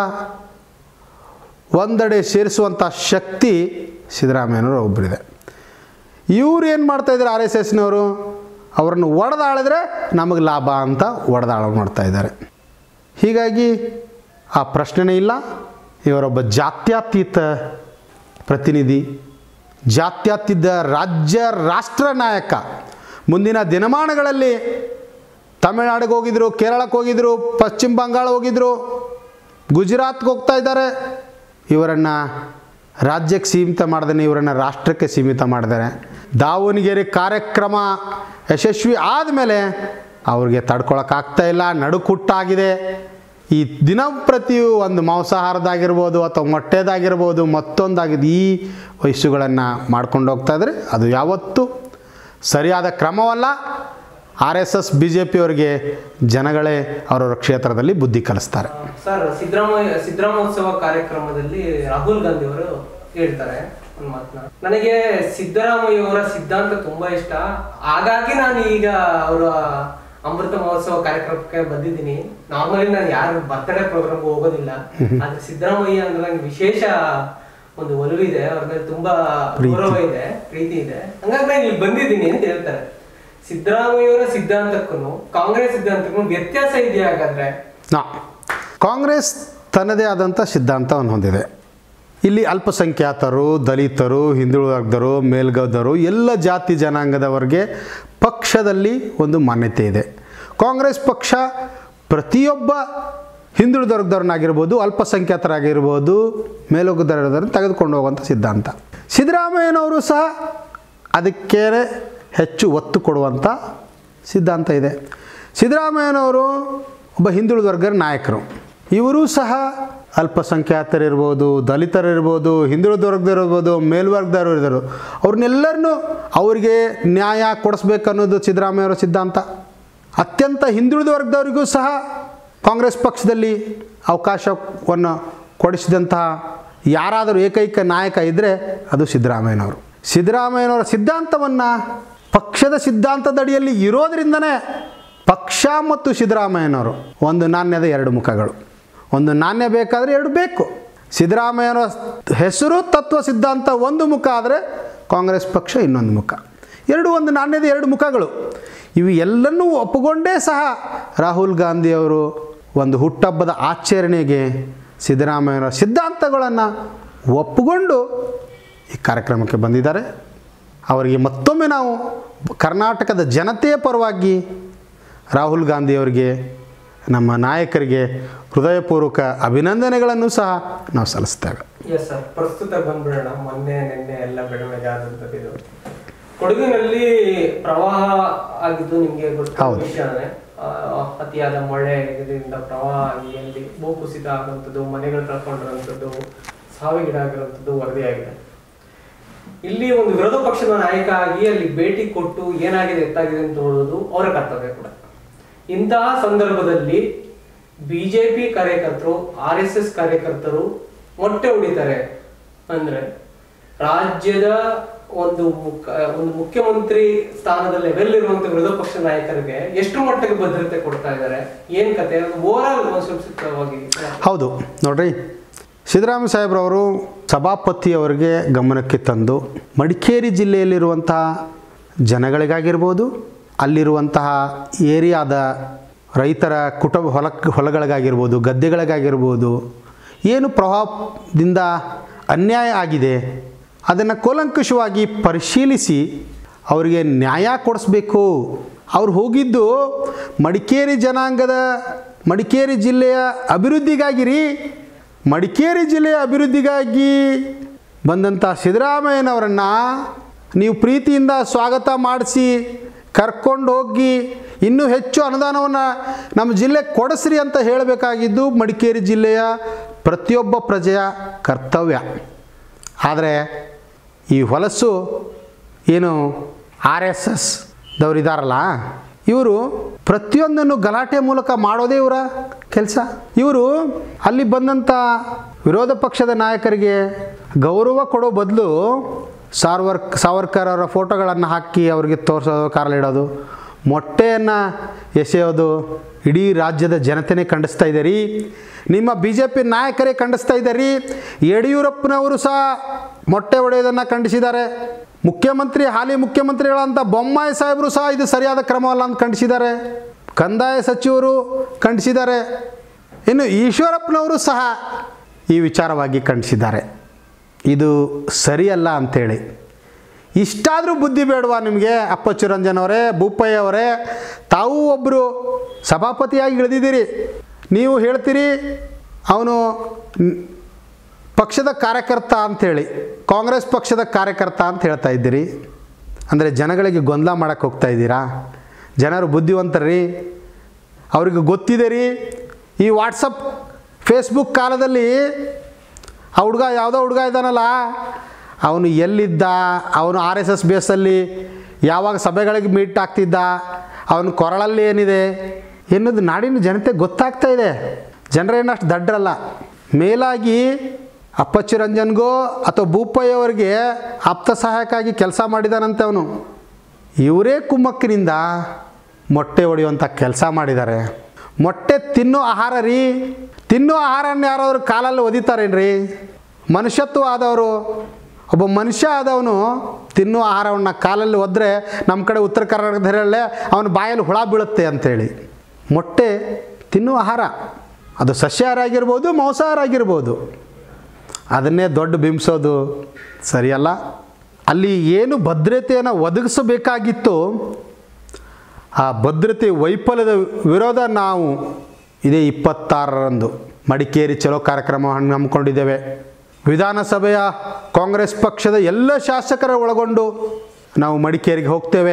ಒಂದೆಡೆ ಸೇರಿಸುವಂಥ ಶಕ್ತಿ ಸಿದ್ದರಾಮಯ್ಯನವರು ಒಬ್ಬರಿದೆ ಇವ್ರು ಏನು ಮಾಡ್ತಾಯಿದ್ದಾರೆ ಆರ್ ಎಸ್ ಎಸ್ನವರು ಅವರನ್ನು ಒಡೆದಾಳಿದ್ರೆ ನಮಗೆ ಲಾಭ ಅಂತ ಒಡೆದಾಳ ಮಾಡ್ತಾ ಇದ್ದಾರೆ ಹೀಗಾಗಿ ಆ ಪ್ರಶ್ನೆನೇ ಇಲ್ಲ ಇವರೊಬ್ಬ ಜಾತ್ಯತೀತ ಪ್ರತಿನಿಧಿ ಜಾತ್ಯತೀತ ರಾಜ್ಯ ರಾಷ್ಟ್ರ ನಾಯಕ ಮುಂದಿನ ದಿನಮಾನಗಳಲ್ಲಿ ತಮಿಳ್ನಾಡಿಗೆ ಹೋಗಿದ್ರು ಕೇರಳಕ್ಕೆ ಹೋಗಿದ್ರು ಪಶ್ಚಿಮ ಬಂಗಾಳ ಹೋಗಿದ್ರು ಗುಜರಾತ್ಗೆ ಹೋಗ್ತಾ ಇದ್ದಾರೆ ಇವರನ್ನು ರಾಜ್ಯಕ್ಕೆ ಸೀಮಿತ ಮಾಡ್ದೇ ಇವರನ್ನು ರಾಷ್ಟ್ರಕ್ಕೆ ಸೀಮಿತ ಮಾಡಿದ್ದಾರೆ ದಾವಣಗೆರೆ ಕಾರ್ಯಕ್ರಮ ಯಶಸ್ವಿ ಆದಮೇಲೆ ಅವ್ರಿಗೆ ತಡ್ಕೊಳಕ್ಕಾಗ್ತಾ ಇಲ್ಲ ನಡುಕುಟ್ಟಾಗಿದೆ ಈ ದಿನಂಪ್ರತಿಯೂ ಒಂದು ಮಾಂಸಾಹಾರದಾಗಿರ್ಬೋದು ಅಥವಾ ಮೊಟ್ಟೆದಾಗಿರ್ಬೋದು ಮತ್ತೊಂದಾಗಿದೆ ಈ ವಯಸ್ಸುಗಳನ್ನು ಮಾಡ್ಕೊಂಡು ಹೋಗ್ತಾ ಇದ್ರೆ ಅದು ಯಾವತ್ತೂ ಸರಿಯಾದ ಕ್ರಮವಲ್ಲ R S S B J ಪಿಯವರಿಗೆ ಜನಗಳೇ ಅವರವರ ಕ್ಷೇತ್ರದಲ್ಲಿ ಬುದ್ಧಿ ಕಲಿಸ್ತಾರೆ ಸರ್ ಸಿದ್ದರಾಮಯ್ಯ ಸಿದ್ದರಾಮೋತ್ಸವ ಕಾರ್ಯಕ್ರಮದಲ್ಲಿ ರಾಹುಲ್ ಗಾಂಧಿ ಅವರು ಹೇಳ್ತಾರೆ ಒಂದು ಮಾತನ್ನ ನನಗೆ ಸಿದ್ದರಾಮಯ್ಯ ಅವರ ಸಿದ್ಧಾಂತ ತುಂಬಾ ಇಷ್ಟ ಹಾಗಾಗಿ ನಾನು ಈಗ ಅವರ ಅಮೃತ ಮಹೋತ್ಸವ ಕಾರ್ಯಕ್ರಮಕ್ಕೆ ಬಂದಿದ್ದೀನಿ ನಾರ್ಮಲಿ ನಾನು ಯಾರು ಬರ್ತ್ಡೇ ಪ್ರೋಗ್ರಾಮ್ ಹೋಗೋದಿಲ್ಲ ಆದ್ರೆ ಸಿದ್ದರಾಮಯ್ಯ ಅಂದ್ರೆ ನಂಗೆ ವಿಶೇಷ ಒಂದು ಒಲವಿದೆ ಅವ್ರ ಮೇಲೆ ತುಂಬಾ ಗೌರವ ಇದೆ ಪ್ರೀತಿ ಇದೆ ಹಂಗಾಗಿ ನಾನು ಇಲ್ಲಿ ಬಂದಿದ್ದೀನಿ ಅಂತ ಹೇಳ್ತಾರೆ ಸಿದ್ದರಾಮಯ್ಯವರ ಸಿದ್ಧಾಂತಕ್ಕೂ ಕಾಂಗ್ರೆಸ್ ಸಿದ್ಧಾಂತಕ್ಕೂ ವ್ಯತ್ಯಾಸ ಇದೆಯಾ ಹಾಗಾದ್ರೆ ನಾ ಕಾಂಗ್ರೆಸ್ ತನ್ನದೇ ಆದಂಥ ಸಿದ್ಧಾಂತವನ್ನು ಹೊಂದಿದೆ ಇಲ್ಲಿ ಅಲ್ಪಸಂಖ್ಯಾತರು ದಲಿತರು ಹಿಂದುಳಿದ ವರ್ಗದವರು ಮೇಲ್ಗದವರು ಎಲ್ಲ ಜಾತಿ ಜನಾಂಗದವರಿಗೆ ಪಕ್ಷದಲ್ಲಿ ಒಂದು ಮಾನ್ಯತೆ ಇದೆ ಕಾಂಗ್ರೆಸ್ ಪಕ್ಷ ಪ್ರತಿಯೊಬ್ಬ ಹಿಂದುಳಿದ ವರ್ಗದವ್ರನ್ನಾಗಿರ್ಬೋದು ಅಲ್ಪಸಂಖ್ಯಾತರಾಗಿರ್ಬೋದು ಮೇಲೋಗದವ್ರನ್ನ ತೆಗೆದುಕೊಂಡು ಹೋಗುವಂಥ ಸಿದ್ಧಾಂತ ಸಿದ್ದರಾಮಯ್ಯನವರು ಸಹ ಅದಕ್ಕೆ ಹೆಚ್ಚು ಒತ್ತು ಕೊಡುವಂಥ ಸಿದ್ಧಾಂತ ಇದೆ ಸಿದ್ದರಾಮಯ್ಯನವರು ಒಬ್ಬ ಹಿಂದುಳಿದ ವರ್ಗದ ನಾಯಕರು ಇವರೂ ಸಹ ಅಲ್ಪಸಂಖ್ಯಾತರಿರ್ಬೋದು ದಲಿತರಿರ್ಬೋದು ಹಿಂದುಳಿದ ವರ್ಗದವ್ರಿರ್ಬೋದು ಮೇಲ್ವರ್ಗದವರು ಇದ್ದರು ಅವ್ರನ್ನೆಲ್ಲರನ್ನೂ ಅವರಿಗೆ ನ್ಯಾಯ ಕೊಡಿಸ್ಬೇಕನ್ನೋದು ಸಿದ್ದರಾಮಯ್ಯವರ ಸಿದ್ಧಾಂತ ಅತ್ಯಂತ ಹಿಂದುಳಿದ ವರ್ಗದವರಿಗೂ ಸಹ ಕಾಂಗ್ರೆಸ್ ಪಕ್ಷದಲ್ಲಿ ಅವಕಾಶವನ್ನು ಕೊಡಿಸಿದಂತಹ ಯಾರಾದರೂ ಏಕೈಕ ನಾಯಕ ಇದ್ದರೆ ಅದು ಸಿದ್ದರಾಮಯ್ಯನವರು ಸಿದ್ದರಾಮಯ್ಯನವರ ಸಿದ್ಧಾಂತವನ್ನು ಪಕ್ಷದ ಸಿದ್ಧಾಂತದಡಿಯಲ್ಲಿ ಇರೋದರಿಂದನೇ ಪಕ್ಷ ಮತ್ತು ಸಿದ್ದರಾಮಯ್ಯನವರು ಒಂದು ನಾಣ್ಯದ ಎರಡು ಮುಖಗಳು ಒಂದು ನಾಣ್ಯ ಬೇಕಾದರೆ ಎರಡು ಬೇಕು ಸಿದ್ದರಾಮಯ್ಯನವರ ಹೆಸರು ತತ್ವ ಸಿದ್ಧಾಂತ ಒಂದು ಮುಖ ಆದರೆ ಕಾಂಗ್ರೆಸ್ ಪಕ್ಷ ಇನ್ನೊಂದು ಮುಖ ಎರಡು ಒಂದು ನಾಣ್ಯದ ಎರಡು ಮುಖಗಳು ಇವು ಎಲ್ಲನ್ನೂ ಒಪ್ಪುಗೊಂಡೇ ಸಹ ರಾಹುಲ್ ಗಾಂಧಿಯವರು ಒಂದು ಹುಟ್ಟಹಬ್ಬದ ಆಚರಣೆಗೆ ಸಿದ್ದರಾಮಯ್ಯನವರ ಸಿದ್ಧಾಂತಗಳನ್ನು ಒಪ್ಪುಕೊಂಡು ಈ ಕಾರ್ಯಕ್ರಮಕ್ಕೆ ಬಂದಿದ್ದಾರೆ ಅವರಿಗೆ ಮತ್ತೊಮ್ಮೆ ನಾವು ಕರ್ನಾಟಕದ ಜನತೆಯ ಪರವಾಗಿ ರಾಹುಲ್ ಗಾಂಧಿಯವರಿಗೆ ನಮ್ಮ ನಾಯಕರಿಗೆ ಹೃದಯಪೂರ್ವಕ ಅಭಿನಂದನೆಗಳನ್ನು ಸಹ ನಾವು ಸಲ್ಲಿಸ್ತೇವೆ ಎಸ್ ಸರ್ ಪ್ರಸ್ತುತ ಬಂದ್ಬಿಡೋಣ ಮೊನ್ನೆ ನಿನ್ನೆ ಎಲ್ಲ ಬೆಳವಣಿಗೆ ಆದಂಥದ್ದು ಇದು ಕೊಡಗಿನಲ್ಲಿ ಪ್ರವಾಹ ಆಗಿದ್ದು ನಿಮ್ಗೆ ಗೊತ್ತ ಹೌದು. ವಿಷಯನೇ ಆ, ಅತಿಯಾದ ಮಳೆ ಇದರಿಂದ ಪ್ರವಾಹ ಆಗಿ ಅಲ್ಲಿ ಭೂಕುಸಿತ ಆಗುವಂಥದ್ದು ಮನೆಗಳು ಕಳ್ಕೊಂಡಿರುವಂಥದ್ದು ಸಾವಿಗೀಡಾಗಿರುವಂಥದ್ದು ವರದಿಯಾಗಿದೆ ಇಲ್ಲಿ ಒಂದು ವಿರೋಧ ಪಕ್ಷದ ನಾಯಕ ಆಗಿ ಅಲ್ಲಿ ಭೇಟಿ ಕೊಟ್ಟು ಏನಾಗಿದೆ ಎತ್ತಾಗಿದೆ ಅಂತ ನೋಡೋದು ಅವರ ಕರ್ತವ್ಯ ಕೂಡ ಇಂತಹ ಸಂದರ್ಭದಲ್ಲಿ ಬಿಜೆಪಿ ಕಾರ್ಯಕರ್ತರು ಆರ್ ಎಸ್ ಎಸ್ ಕಾರ್ಯಕರ್ತರು ಮೊಟ್ಟೆ ಹೊಡಿತಾರೆ ಅಂದ್ರೆ ರಾಜ್ಯದ ಒಂದು ಮುಖ- ಒಂದು ಮುಖ್ಯಮಂತ್ರಿ ಸ್ಥಾನದ ಲೆವೆಲ್ ಇರುವಂತ ವಿರೋಧ ಪಕ್ಷ ನಾಯಕರಿಗೆ ಎಷ್ಟು ಮಟ್ಟಿಗೆ ಭದ್ರತೆ ಕೊಡ್ತಾ ಇದ್ದಾರೆ ಏನ್ ಕತೆ ಓವರ್ ಆಲ್ ಸಂಕ್ಷಿಪ್ತವಾಗಿ ಹೌದು ನೋಡ್ರಿ ಸಿದ್ದರಾಮ ಸಾಹೇಬ್ರವರು ಸಭಾಪತಿಯವರಿಗೆ ಗಮನಕ್ಕೆ ತಂದು ಮಡಿಕೇರಿ ಜಿಲ್ಲೆಯಲ್ಲಿರುವಂತಹ ಜನಗಳಿಗಾಗಿರ್ಬೋದು ಅಲ್ಲಿರುವಂತಹ ಏರಿಯಾದ ರೈತರ ಕುಟುಂಬ ಹೊಲ ಹೊಲಗಳಿಗಾಗಿರ್ಬೋದು ಗದ್ದೆಗಳಿಗಾಗಿರ್ಬೋದು ಏನು ಪ್ರವಾಹದಿಂದ ಅನ್ಯಾಯ ಆಗಿದೆ ಅದನ್ನು ಕೂಲಂಕುಷವಾಗಿ ಪರಿಶೀಲಿಸಿ ಅವರಿಗೆ ನ್ಯಾಯ ಕೊಡಿಸ್ಬೇಕು ಅವ್ರು ಹೋಗಿದ್ದು ಮಡಿಕೇರಿ ಜನಾಂಗದ ಮಡಿಕೇರಿ ಜಿಲ್ಲೆಯ ಅಭಿವೃದ್ಧಿಗಾಗಿ ರೀ ಮಡಿಕೇರಿ ಜಿಲ್ಲೆಯ ಅಭಿವೃದ್ಧಿಗಾಗಿ ಬಂದಂಥ ಸಿದ್ದರಾಮಯ್ಯನವರನ್ನು ನೀವು ಪ್ರೀತಿಯಿಂದ ಸ್ವಾಗತ ಮಾಡಿಸಿ ಕರ್ಕೊಂಡು ಹೋಗಿ ಇನ್ನೂ ಹೆಚ್ಚು ಅನುದಾನವನ್ನು ನಮ್ಮ ಜಿಲ್ಲೆಗೆ ಕೊಡಿಸ್ರಿ ಅಂತ ಹೇಳಬೇಕಾಗಿದ್ದು ಮಡಿಕೇರಿ ಜಿಲ್ಲೆಯ ಪ್ರತಿಯೊಬ್ಬ ಪ್ರಜೆಯ ಕರ್ತವ್ಯ ಆದರೆ ಈ ಹೊಲಸು ಏನು ಆರ್ ಎಸ್ ಎಸ್ ದವರಿದಾರಲ್ಲ ಇವರು ಪ್ರತಿಯೊಂದನ್ನು ಗಲಾಟೆ ಮೂಲಕ ಮಾಡೋದೇ ಇವರ ಕೆಲಸ ಇವರು ಅಲ್ಲಿ ಬಂದಂಥ ವಿರೋಧ ಪಕ್ಷದ ನಾಯಕರಿಗೆ ಗೌರವ ಕೊಡೋ ಬದಲು ಸಾರ್ವರ್ ಸಾವರ್ಕರ್ ಅವರ ಫೋಟೋಗಳನ್ನು ಹಾಕಿ ಅವರಿಗೆ ತೋರಿಸೋದು ಕಾರಲ್ಲಿಡೋದು ಮೊಟ್ಟೆಯನ್ನು ಎಸೆಯೋದು ಇಡೀ ರಾಜ್ಯದ ಜನತೆನೇ ಖಂಡಿಸ್ತಾ ಇದ್ದೀರಿ ನಿಮ್ಮ ಬಿ ಜೆ ಪಿ ನಾಯಕರೇ ಖಂಡಿಸ್ತಾ ಇದ್ದೀರಿ ಯಡಿಯೂರಪ್ಪನವರು ಸಹ ಮೊಟ್ಟೆ ಹೊಡೆಯೋದನ್ನು ಖಂಡಿಸಿದ್ದಾರೆ ಮುಖ್ಯಮಂತ್ರಿ ಹಾಲಿ ಮುಖ್ಯಮಂತ್ರಿಗಳಂತ ಬೊಮ್ಮಾಯಿ ಸಾಹೇಬರು ಸಹ ಇದು ಸರಿಯಾದ ಕ್ರಮವಲ್ಲ ಅಂತ ಖಂಡಿಸಿದ್ದಾರೆ ಕಂದಾಯ ಸಚಿವರು ಖಂಡಿಸಿದ್ದಾರೆ ಇನ್ನು ಈಶ್ವರಪ್ಪನವರು ಸಹ ಈ ವಿಚಾರವಾಗಿ ಖಂಡಿಸಿದ್ದಾರೆ ಇದು ಸರಿಯಲ್ಲ ಅಂಥೇಳಿ ಇಷ್ಟಾದರೂ ಬುದ್ಧಿ ಬೇಡವಾ ನಿಮಗೆ ಅಪ್ಪಚ್ಚು ರಂಜನ್ ಅವರೇ ಬೂಪಯ್ಯ ಅವರೇ ತಾವು ಒಬ್ಬರು ಸಭಾಪತಿಯಾಗಿ ಇಳಿದಿದ್ದೀರಿ ನೀವು ಹೇಳ್ತೀರಿ ಅವನು ನ್- ಪಕ್ಷದ ಕಾರ್ಯಕರ್ತ ಅಂಥೇಳಿ ಕಾಂಗ್ರೆಸ್ ಪಕ್ಷದ ಕಾರ್ಯಕರ್ತ ಅಂತ ಹೇಳ್ತಾ ಇದ್ದೀರಿ ಅಂದರೆ ಜನಗಳಿಗೆ ಗೊಂದಲ ಮಾಡೋಕ್ಕೆ ಹೋಗ್ತಾ ಇದ್ದೀರಾ ಜನರು ಬುದ್ಧಿವಂತರ್ರಿ ಅವ್ರಿಗೆ ಗೊತ್ತಿದೆ ರೀ ಈ ವಾಟ್ಸಪ್ ಫೇಸ್ಬುಕ್ ಕಾಲದಲ್ಲಿ ಆ ಹುಡುಗ ಯಾವುದೋ ಹುಡುಗ ಇದ್ದಾನಲ್ಲ ಅವನು ಎಲ್ಲಿದ್ದ ಅವನು ಆರ್ ಎಸ್ ಎಸ್ ಬೇಸಲ್ಲಿ ಯಾವಾಗ ಸಭೆಗಳಿಗೆ ಮೀಟ್ ಆಗ್ತಿದ್ದ ಅವನ ಕೊರಳಲ್ಲಿ ಏನಿದೆ ಎನ್ನುವುದು ನಾಡಿನ ಜನತೆ ಗೊತ್ತಾಗ್ತಾ ಇದೆ ಜನರೇನು ಅಷ್ಟು ದಡ್ಡರಲ್ಲ ಮೇಲಾಗಿ ಅಪ್ಪಚ್ಚು ರಂಜನ್ಗೋ ಅಥವಾ ಭೂಪಯ್ಯವರಿಗೆ ಆಪ್ತ ಸಹಾಯಕ್ಕಾಗಿ ಕೆಲಸ ಮಾಡಿದಾನಂತೆ ಅವನು ಇವರೇ ಕುಮ್ಮಕ್ಕಿನಿಂದ ಮೊಟ್ಟೆ ಹೊಡೆಯುವಂಥ ಕೆಲಸ ಮಾಡಿದ್ದಾರೆ ಮೊಟ್ಟೆ ತಿನ್ನೋ ಆಹಾರ ರೀ ತಿನ್ನೋ ಆಹಾರನ ಯಾರಾದರೂ ಕಾಲಲ್ಲಿ ಒದಿತಾರೇನ್ರಿ ಮನುಷ್ಯತ್ವ ಆದವರು ಒಬ್ಬ ಮನುಷ್ಯ ಆದವನು ತಿನ್ನೋ ಆಹಾರವನ್ನು ಕಾಲಲ್ಲಿ ಒದ್ರೆ ನಮ್ಮ ಕಡೆ ಉತ್ತರ ಕರ್ನಾಟಕದಲ್ಲೇ ಅವನ ಬಾಯಲ್ಲಿ ಹುಳ ಬೀಳುತ್ತೆ ಅಂಥೇಳಿ ಮೊಟ್ಟೆ ತಿನ್ನೋ ಆಹಾರ ಅದು ಸಸ್ಯಾಹಾರ ಆಗಿರ್ಬೋದು ಮಾಂಸಾಹಾರ ಆಗಿರ್ಬೋದು ಅದನ್ನೇ ದೊಡ್ಡ ಬಿಂಬಿಸೋದು ಸರಿಯಲ್ಲ ಅಲ್ಲಿ ಏನು ಭದ್ರತೆಯನ್ನು ಒದಗಿಸಬೇಕಾಗಿತ್ತು ಆ ಭದ್ರತೆ ವೈಫಲ್ಯದ ವಿರೋಧ ನಾವು ಇದೇ ಇಪ್ಪತ್ತಾರರಂದು ಮಡಿಕೇರಿ ಚಲೋ ಕಾರ್ಯಕ್ರಮ ಹಮ್ಮಿಕೊಂಡಿದ್ದೇವೆ ವಿಧಾನಸಭೆಯ ಕಾಂಗ್ರೆಸ್ ಪಕ್ಷದ ಎಲ್ಲ ಶಾಸಕರ ಒಳಗೊಂಡು ನಾವು ಮಡಿಕೇರಿಗೆ ಹೋಗ್ತೇವೆ